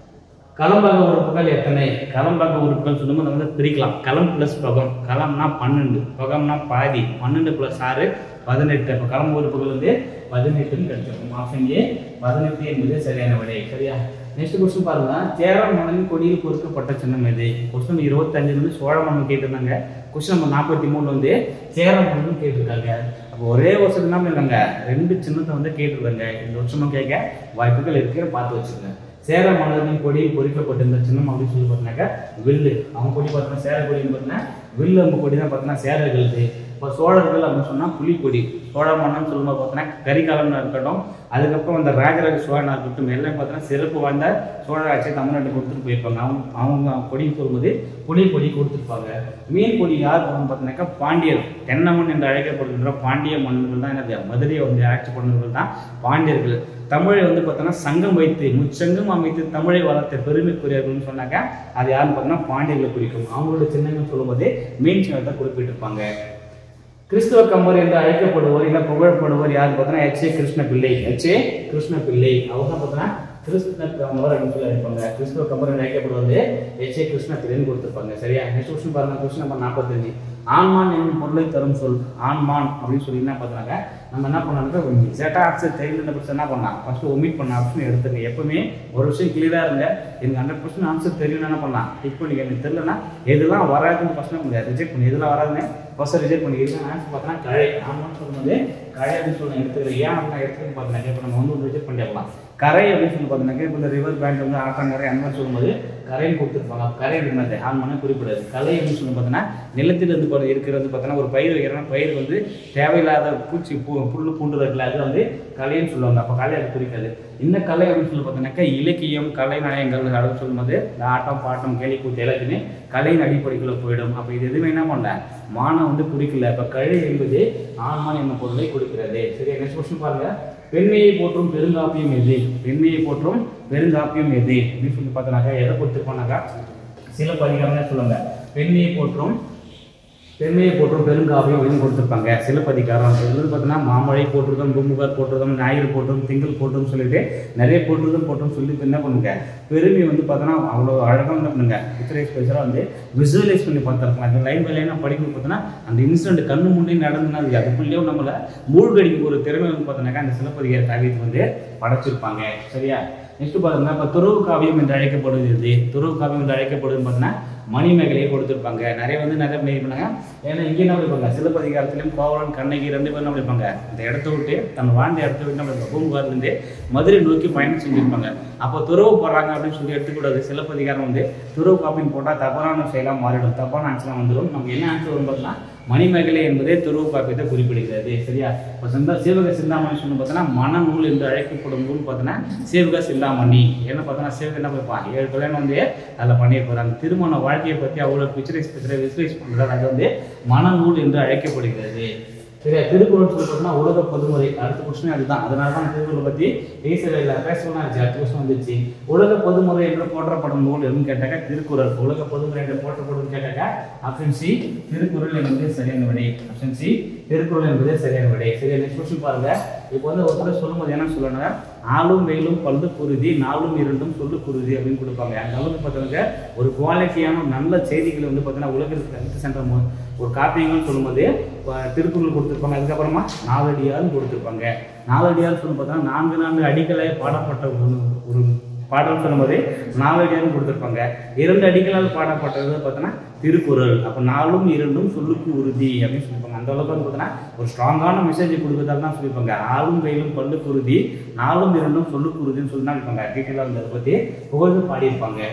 Speaker 1: களம்பக உறுப்புகள் எத்தனை களம்பக உறுப்புகள் சொல்லும்போது நம்ம வந்து பிரிக்கலாம் களம் ப்ளஸ் பகம் களம்னா பன்னெண்டு பகம்னா பாதி பன்னெண்டு ப்ளஸ் ஆறு பதினெட்டு அப்போ களம் உறுப்புகள் வந்து பதினெட்டுன்னு கிடைச்சிருக்கும் ஆப்ஷன் ஏ பதினெட்டு என்பது சரியான விடை சரியா நெக்ஸ்ட் கொஸ்டின் பாருங்க சேர மன்னன் கொடியில் பொறுக்கப்பட்ட சின்னம் எது கொஸ்டின் இருபத்தஞ்சுல இருந்து சோழ மன்னன் கேட்டிருந்தாங்க கொஸ்டின் நம்பர் நாற்பத்தி மூணு வந்து சேர மன்னன் கேட்டிருக்காங்க அப்போ ஒரே வருஷத்துக்கு என்ன பண்ணிருக்காங்க ரெண்டு சின்னத்தை வந்து கேட்டிருக்காங்க இந்த வருஷமும் கேட்க வாய்ப்புகள் இருக்குன்னு பார்த்து வச்சுக்கோங்க சேர மன்னரின் கொடியில் பொறிக்கப்பட்டிருந்த சின்னம் அப்படின்னு சொல்லி பார்த்தீங்கன்னாக்கா வில்லு அவங்க கொடி பார்த்தோன்னா சேர கொடின்னு பார்த்தீங்கன்னா வில்லு அம்பு கொடி தான் பார்த்தீங்கன்னா சேரர்களுது இப்போ சோழர்கள் அப்படின்னு சொன்னால் புலிக்கொடி சோழ மன்னன் சொல்லும்போது பார்த்தீங்கன்னா கரிகாலம்னு இருக்கட்டும் அதுக்கப்புறம் அந்த ராஜராஜ சோழனா இருக்கட்டும் எல்லாம் பார்த்தீங்கன்னா சிறப்பு வாய்ந்த சோழ ஆட்சியை தமிழ்நாட்டுக்கு கொடுத்துட்டு போயிருப்பாங்க அவங்க அவங்க கொடின்னு சொல்லும்போது புலி கொடி கொடுத்துருப்பாங்க மீன் கொடி யார் பண்ணணும் பார்த்தீங்கன்னாக்கா பாண்டியர் தென்னமன் என்று அழைக்கப்படுகின்ற பாண்டிய மன்னர்கள் தான் என்னது மதுரையை வந்து ஆட்சி பண்ணவர்கள் தான் பாண்டியர்கள் தமிழை வந்து பார்த்தோன்னா சங்கம் வைத்து முச்சங்கம் அமைத்து தமிழை வளர்த்த பெருமைக்குரியவர்கள்னு சொன்னாக்க அது யாருன்னு பார்த்தோன்னா பாண்டியர்களை குறிக்கும் அவங்களோட சின்னங்கள் சொல்லும்போது மீன் சின்னத்தை குறிப்பிட்டிருப்பாங்க கிறிஸ்துவ கம்பர் என்று அழைக்கப்படுவோர் இல்லை புகழப்படுவோர் யார் பார்த்தோன்னா எச் ஏ கிருஷ்ண பிள்ளை எச் ஏ கிருஷ்ண பிள்ளை அவங்க தான் பார்த்தோன்னா கிறிஸ்துவ கம்பர் அப்படின்னு சொல்லி அழைப்பாங்க கிறிஸ்துவ கம்பர் என்று அழைக்கப்படுவது எச் ஏ கிருஷ்ண பிள்ளைன்னு கொடுத்துருப்பாங்க சரியா நெக்ஸ்ட் கொஸ்டின் பாருங்க கொஸ்டின் நம்பர் நாற்பத்தஞ்சு ஆண்மான் என்னும் பொருளை தரும் சொல் ஆண்மான் அப்படின்னு சொல்லி என்ன பார்த்தாங்க நம்ம என்ன பண்ணோம்னா எக்ஸாக்டாக ஆன்சர் தெரியல பட்சம் என்ன பண்ணலாம் ஃபர்ஸ்ட் ஒமிட் பண்ண ஆப்ஷன் எடுத்துங்க எப்பவுமே ஒரு விஷயம் கிளியராக இருங்க எனக்கு ஹண்ட்ரட் பர்சன்ட் ஆன்சர் தெரியும் என்ன பண்ணலாம் டிக் பண்ணிக்க எனக்கு தெரியலனா எதெல்லாம் வராதுன்னு ஃபர்ஸ்ட் முடியாது ரிஜெக்ட் பண்ணி எதெல்லாம் வராதுன்னு ஃபர்ஸ்ட் ரிஜெக்ட் பண்ணி இதுதான் ஆன்சர் பார்த்தோன்னா கழை ஆமான்னு சொல்லும்போது கழை அப்படின்னு சொல்லி எடுத்துக்கிறேன் ஏன் அப்படின்னு எடுத்துக்கிட்டு பார்த்தீங்கன்னா இப்போ நம்ம வந்து ரிஜெக்ட் பண்ணிடலாம் கரை அப்படின்னு சொல்லி பார்த்தீங்கன்னா இப்போ இந்த ரிவர் பேங்க் வந்து ஆட்டாங்கரை அந்த மாதிரி சொல்லும்போது கரைன்னு கொடுத்துருப்பாங்க அப்ப கரை என்னது ஆண்மனை குறிப்பிடாது கலை அப்படின்னு சொல்லி பார்த்தீங்கன்னா நிலத்தில் இருந்து பாரு- இருக்கிறது பார்த்தீங்கன்னா ஒரு பயிர் வைக்கிறோம்னா பயிர் வந்து தேவையில்லாத பூச்சி பூ புல்லு பூண்டு இருக்குல்ல அது வந்து கலைன்னு சொல்லுவாங்க அப்போ கலை அது குறிக்காது இந்த கலை அப்படின்னு சொல்லி பார்த்தீங்கன்னாக்கா இலக்கியம் கலை நாயங்கள் அப்படின்னு சொல்லும்போது இந்த ஆட்டம் பாட்டம் கேலி கூத்து எல்லாத்தையுமே கலையின் அடிப்படைக்குள்ள போயிடும் அப்போ இது எதுவுமே என்ன பண்ணல மானம் வந்து குறிக்கல இப்போ கழை என்பது ஆண்மான் என்ன பொருளை குறிக்கிறது சரி நெக்ஸ்ட் கொஸ்டின் பாருங்க பெண்மையை போற்றும் பெருங்காப்பியம் எது பெண்மையை போற்றும் பெருங்காப்பியம் எது அப்படின்னு சொல்லி பார்த்தோன்னாக்கா எதை கொடுத்துருப்போம்னாக்கா சில பதிகாரம் சொல்லுவாங்க பெண்மையை போற்றும் பெண்மையை போற்றும் பெருங்காவியம் அப்படின்னு கொடுத்துருப்பாங்க சிலப்பதிகாரம் இது வந்து பார்த்தீங்கன்னா மாமழை போற்றுதம் பூமுகார் போற்றுதம் ஞாயிறு போற்றும் திங்கள் போற்றும் சொல்லிட்டு நிறைய போற்றுதம் போற்றும் சொல்லி இப்ப என்ன பண்ணுங்க பெருமை வந்து பார்த்தோன்னா அவ்வளோ அழகாக என்ன பண்ணுங்க லிட்டரேஸ் பேசுகிறா வந்து விசுவலைஸ் பண்ணி பார்த்துருக்கலாம் அந்த லைன் பை லைனாக படிக்கும் பார்த்தோன்னா அந்த இன்சிடென்ட் கண்ணு முன்னே நடந்துனா அது அதுக்குள்ளேயும் நம்மளை மூழ்கடிக்கும் ஒரு திறமை வந்து பார்த்தோன்னாக்கா அந்த சிலப்பதிகார காவியத்தை வந்து படைச்சிருப்பாங்க சரியா நெக்ஸ்ட் பாருங்க இப்போ துறவு காவியம் என்று அழைக்கப்படுவது எது துறவு காவியம் என்று அழைக்கப்படுதுன்னு பார்த்தீங்கன்னா மணிமேகலையை கொடுத்துருப்பாங்க நிறைய வந்து நிறைய பண்ணி பண்ணாங்க ஏன்னா இங்கே என்ன படிப்பாங்க சிலப்பதிகாரத்திலையும் கோவலன் கண்ணகி ரெண்டு பேரும் என்ன படிப்பாங்க இந்த இடத்த விட்டு தன் வாழ்ந்த இடத்த விட்டு என்ன படிப்பாங்க பூம்புகார்லேருந்து மதுரை நோக்கி பயணம் செஞ்சிருப்பாங்க அப்போ துறவு போடுறாங்க அப்படின்னு சொல்லி எடுத்துக்கூடாது சிலப்பதிகாரம் வந்து துறவு காப்பின்னு போட்டால் தப்பான செயலாக மாறிடும் தப்பான ஆன்சராக வந்துடும் நமக்கு என்ன ஆன்சர் வரும் பார்த்தீங்கன்னா மணிமேகலை என்பதே துறவு காப்பியத்தை குறிப்பிடுகிறது சரியா இப்போ சிந்தா சிவக சிந்தாமணி சொல்லி பார்த்தோன்னா மனநூல் என்று அழைக்கப்படும் நூல் பார்த்தோன்னா சிவக சிந்தாமணி என்ன பார்த்தோன்னா சிவக என்ன பார்ப்பான் ஏழு கல்யாணம் வந்து அதில் பண்ணியிருப்பாரு அந்த திருமண வாழ்க்கையை பற்றி அவ்வளோ பிக்சரைஸ் பிக்சரை விசுவலைஸ் பண்ணுறது அது வந்து மனநூல் என்று அழைக்கப்படுகிறது சரியா திருக்குறள் சொல்லி பார்த்தோம்னா உலக பொதுமுறை அடுத்த கொஸ்டின் அதுதான் அதனால தான் திருக்குறளை பற்றி பேசவே இல்லை பேசலாம் இருந்துச்சு அடுத்த கொஸ்டின் வந்துச்சு உலக பொதுமுறை என்று போற்றப்படும் நூல் எதுன்னு கேட்டாக்கா திருக்குறள் உலக பொதுமுறை என்று போற்றப்படும் கேட்டாக்கா ஆப்ஷன் சி திருக்குறள் என்பது சரியான விடை ஆப்ஷன் சி திருக்குறள் என்பது சரியான விடை சரி நெக்ஸ்ட் கொஸ்டின் பாருங்க இப்போ வந்து ஒருத்தர் சொல்லும்போது என்ன சொல்லணும்னா ஆளும் வெயிலும் பல்லு குருதி நாளும் இரண்டும் சொல்லு குருதி அப்படின்னு கொடுப்பாங்க அந்த அளவுக்கு பார்த்தவங்க ஒரு குவாலிட்டியான நல்ல செய்திகளை வந்து பார்த்தீங்கன்னா உலகத்துக்கு எடுத்து சென்ற மு- ஒரு காப்பியங்கள்னு சொல்லும்போது இப்போ திருக்குறள் கொடுத்துருப்பாங்க அதுக்கப்புறமா நாலடியார்னு கொடுத்துருப்பாங்க நாலடியார்னு சொல்லி பார்த்தோன்னா நான்கு நான்கு அடிகளை பாடப்பட்ட ஒரு ஒரு பாடல் சொல்லும்போது நாலடியார்னு கொடுத்துருப்பாங்க இரண்டு அடிகளால் பாடப்பட்டது பார்த்தோன்னா திருக்குறள் அப்போ நாலும் இரண்டும் சொல்லுக்கு உறுதி அப்படின்னு சொல்லியிருப்பாங்க அந்த அளவுக்கு வந்து பார்த்தோன்னா ஒரு ஸ்ட்ராங்கான மெசேஜ் கொடுக்கறதால தான் சொல்லியிருப்பாங்க ஆளும் வெயிலும் பல்லுக்கு உறுதி நாலும் இரண்டும் சொல்லுக்கு உறுதின்னு சொல்லி தான் இருப்பாங்க டீட்டெயிலாக வந்து அதை பற்றி புகழ்ந்து பாடியிருப்பாங்க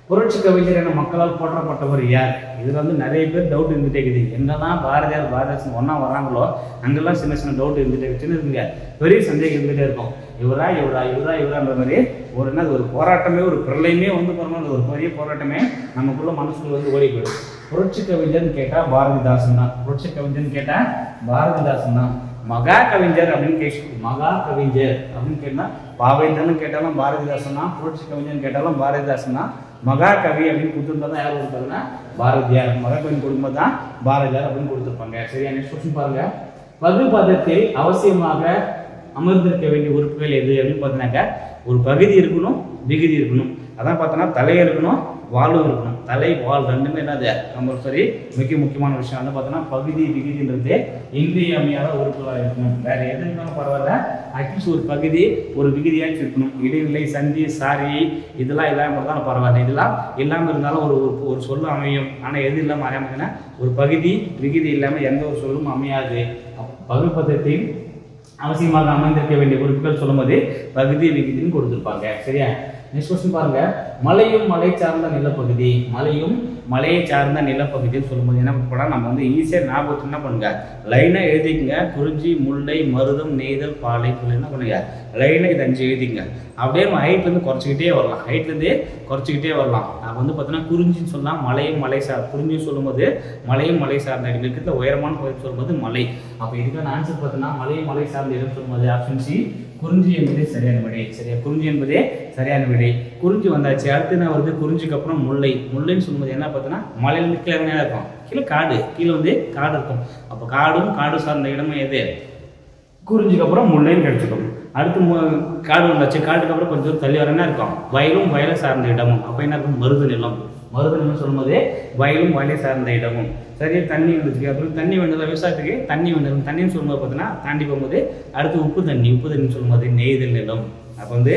Speaker 1: புரட்சி கவிஞர் என மக்களால் போற்றப்பட்டவர் யார் இதுல வந்து நிறைய பேர் டவுட் இருந்துட்டே இருக்குது என்னதான் பாரதியார் பாரதிதாசன் ஒன்றா வராங்களோ அங்கெல்லாம் சின்ன சின்ன டவுட் இருந்துட்டே சின்ன இருக்குங்க பெரிய சந்தேகம் இருந்துட்டே இருக்கும் இவரா இவரா இவரா இவரான்ற மாதிரி ஒரு என்ன ஒரு போராட்டமே ஒரு பிரளயமே வந்து பாருங்க ஒரு பெரிய போராட்டமே நமக்குள்ள மனசுக்குள்ள வந்து ஓடி போயிடும் புரட்சி கவிஞர்னு கேட்டா பாரதிதாசன் தான் புரட்சி கவிஞர்னு கேட்டா பாரதிதாசன் தான் மகா கவிஞர் அப்படின்னு கேட்டு மகா கவிஞர் அப்படின்னு கேட்டா பாவேந்தர்னு கேட்டாலும் பாரதிதாசன் தான் புரட்சி கவிஞர்னு கேட்டாலும் பாரதிதாசன் தான் மகா கவி அப்படின்னு கொடுத்துருந்தா தான் யார் கொடுத்தாங்கன்னா பாரதியார் மகா கவி கொடுக்கும்போது தான் பாரதியார் அப்படின்னு கொடுத்துருப்பாங்க சரியா நெக்ஸ்ட் கொஸ்டின் பாருங்க பகுபதத்தில் அவசியமாக அமர்ந்திருக்க வேண்டிய உறுப்புகள் எது அப்படின்னு பார்த்தீங்கன்னாக்கா ஒரு பகுதி இருக்கணும் விகுதி இருக்கணும் அதான் பார்த்தோன்னா தலை இருக்கணும் வாலும் இருக்கணும் தலை வால் ரெண்டுமே என்னது கம்பல்சரி மிக முக்கியமான விஷயம் வந்து பார்த்தோன்னா பகுதி விகுதின்றது இன்றியமையாத உறுப்புகளாக இருக்கணும் வேற எது இருந்தாலும் பரவாயில்ல அட்லீஸ்ட் ஒரு பகுதி ஒரு விகுதியாச்சும் இருக்கணும் இடைநிலை சந்தி சாரி இதெல்லாம் இல்லாமல் இருந்தாலும் பரவாயில்ல இதெல்லாம் இல்லாமல் இருந்தாலும் ஒரு ஒரு- ஒரு சொல்லு அமையும் ஆனால் எது இல்லாமல் அமையாமதுன்னா ஒரு பகுதி விகுதி இல்லாமல் எந்த ஒரு சொல்லும் அமையாது பகுப்பதத்தில் அவசியமாக அமைந்திருக்க வேண்டிய உறுப்புகள் சொல்லும்போது பகுதி விகுதின்னு கொடுத்துருப்பாங்க சரியா நெக்ஸ்ட் கொஸ்டின் பாருங்க மலையும் மலை சார்ந்த நிலப்பகுதி மலையும் மலையை சார்ந்த நிலப்பகுதின்னு சொல்லும்போது என்ன பண்ணா நம்ம வந்து ஈஸியாக ஞாபகத்துக்கு என்ன பண்ணுங்க லைனாக எழுதிக்கங்க குறிஞ்சி முல்லை மருதம் நெய்தல் பாலை புல் என்ன பண்ணுங்க லைனாக இது அஞ்சு எழுதிங்க அப்படியே நம்ம ஹைட்லேருந்து குறைச்சிக்கிட்டே வரலாம் ஹைட்லேருந்தே குறைச்சிக்கிட்டே வரலாம் நான் வந்து பார்த்தீங்கன்னா குறிஞ்சின்னு சொல்லலாம் மலையும் மலை சார் குறிஞ்சின்னு சொல்லும்போது மலையும் மலை சார்ந்த இடம் இருக்கிற உயரமான பகுதி சொல்லும்போது மலை அப்போ இதுக்கான ஆன்சர் பார்த்தீங்கன்னா மலையும் மலை சார்ந்த இடம் சொல்லும்போது ஆப்ஷன் சி குறிஞ்சி என்பதே சரியான விடை சரியா குறிஞ்சி என்பதே சரியான விடை குறிஞ்சி வந்தாச்சு அடுத்து நான் வந்து குறிஞ்சிக்கு அப்புறம் முல்லை முல்லைன்னு சொல்லும்போது என்ன பார்த்தீங்கன்னா மலையில கீழே என்ன இருக்கும் கீழே காடு கீழே வந்து காடு இருக்கும் அப்போ காடும் காடு சார்ந்த இடமும் எது குறிஞ்சிக்கு அப்புறம் முல்லைன்னு கிடைச்சிக்கும் அடுத்து மு- காடு வந்தாச்சு காட்டுக்கு அப்புறம் கொஞ்சம் தூரம் தள்ளி வர என்ன இருக்கும் வயலும் வயலை சார்ந்த இடமும் அப்போ என்ன இருக்கும் மருது நிலம் மருது நிலம் சொல்லும்போது வயலும் வயலை சார்ந்த இடமும் சரியா தண்ணி வந்துச்சு அப்புறம் தண்ணி வேண்டது விவசாயத்துக்கு தண்ணி வேண்டது தண்ணின்னு சொல்லும்போது பார்த்தீங்கன்னா தாண்டி போகும்போது அடுத்து உப்பு தண்ணி உப்பு தண்ணி சொல்லும்போது நெய்தல் நிலம் அப்போ வந்து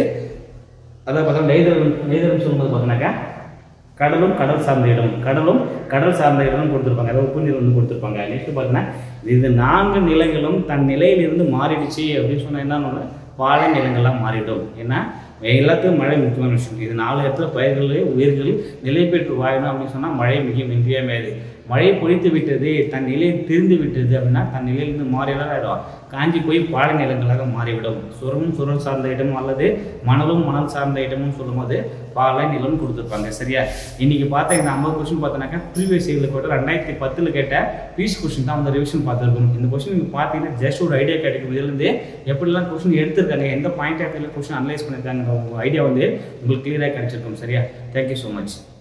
Speaker 1: அதான் பார்த்தா நெய்தல் நெய்தல்னு சொல்லும்போது பார்த்தீங்கன்னாக்கா கடலும் கடல் சார்ந்த இடம் கடலும் கடல் சார்ந்த இடம் கொடுத்துருப்பாங்க அதாவது உப்பு நீர் வந்து கொடுத்துருப்பாங்க நெக்ஸ்ட் பார்த்தீங்கன்னா இது நான்கு நிலங்களும் தன் நிலையிலிருந்து மாறிடுச்சு அப்படின்னு சொன்னா என்ன ஒன்று பாலை நிலங்கள்லாம் மாறிடும் ஏன்னா எல்லாத்துக்கும் மழை முக்கியமான விஷயம் இது நாலு இடத்துல பயிர்கள் உயிர்கள் நிலை பெற்று வாழணும் அப்படின்னு சொன்னால் மழை மிக இன்றியமையாது மழை பொழித்து விட்டது தன் நிலை திரிந்து விட்டது அப்படின்னா தன் நிலையிலிருந்து மாறியெல்லாம் ஆயிடும் காஞ்சி போய் பாலை நிலங்களாக மாறிவிடும் சுரமும் சுரல் சார்ந்த இடமும் அல்லது மணலும் மணல் சார்ந்த இடமும் சொல்லும்போது பாலை நிலம் கொடுத்துருப்பாங்க சரியா இன்னைக்கு பார்த்தா இந்த ஐம்பது கொஸ்டின் பார்த்தோன்னாக்கா ப்ரீவியஸ் இயரில் கூட ரெண்டாயிரத்தி பத்தில் கேட்ட பீஸ் கொஸ்டின் தான் அந்த ரிவிஷன் பார்த்துருக்கோம் இந்த கொஸ்டின் நீங்கள் பார்த்தீங்கன்னா ஜஸ்ட் ஒரு ஐடியா கிடைக்கும் இதுலேருந்து எப்படிலாம் கொஸ்டின் எடுத்திருக்காங்க எந்த பாயிண்ட் ஆஃப் வியூவில் கொஸ்டின் அனலைஸ் பண்ணியிருக்காங்க உங்கள் ஐடியா வந்து உங்களுக்கு கிளியராக கிடைச்சிருக்கும் சரியா தேங்க்யூ ஸோ மச்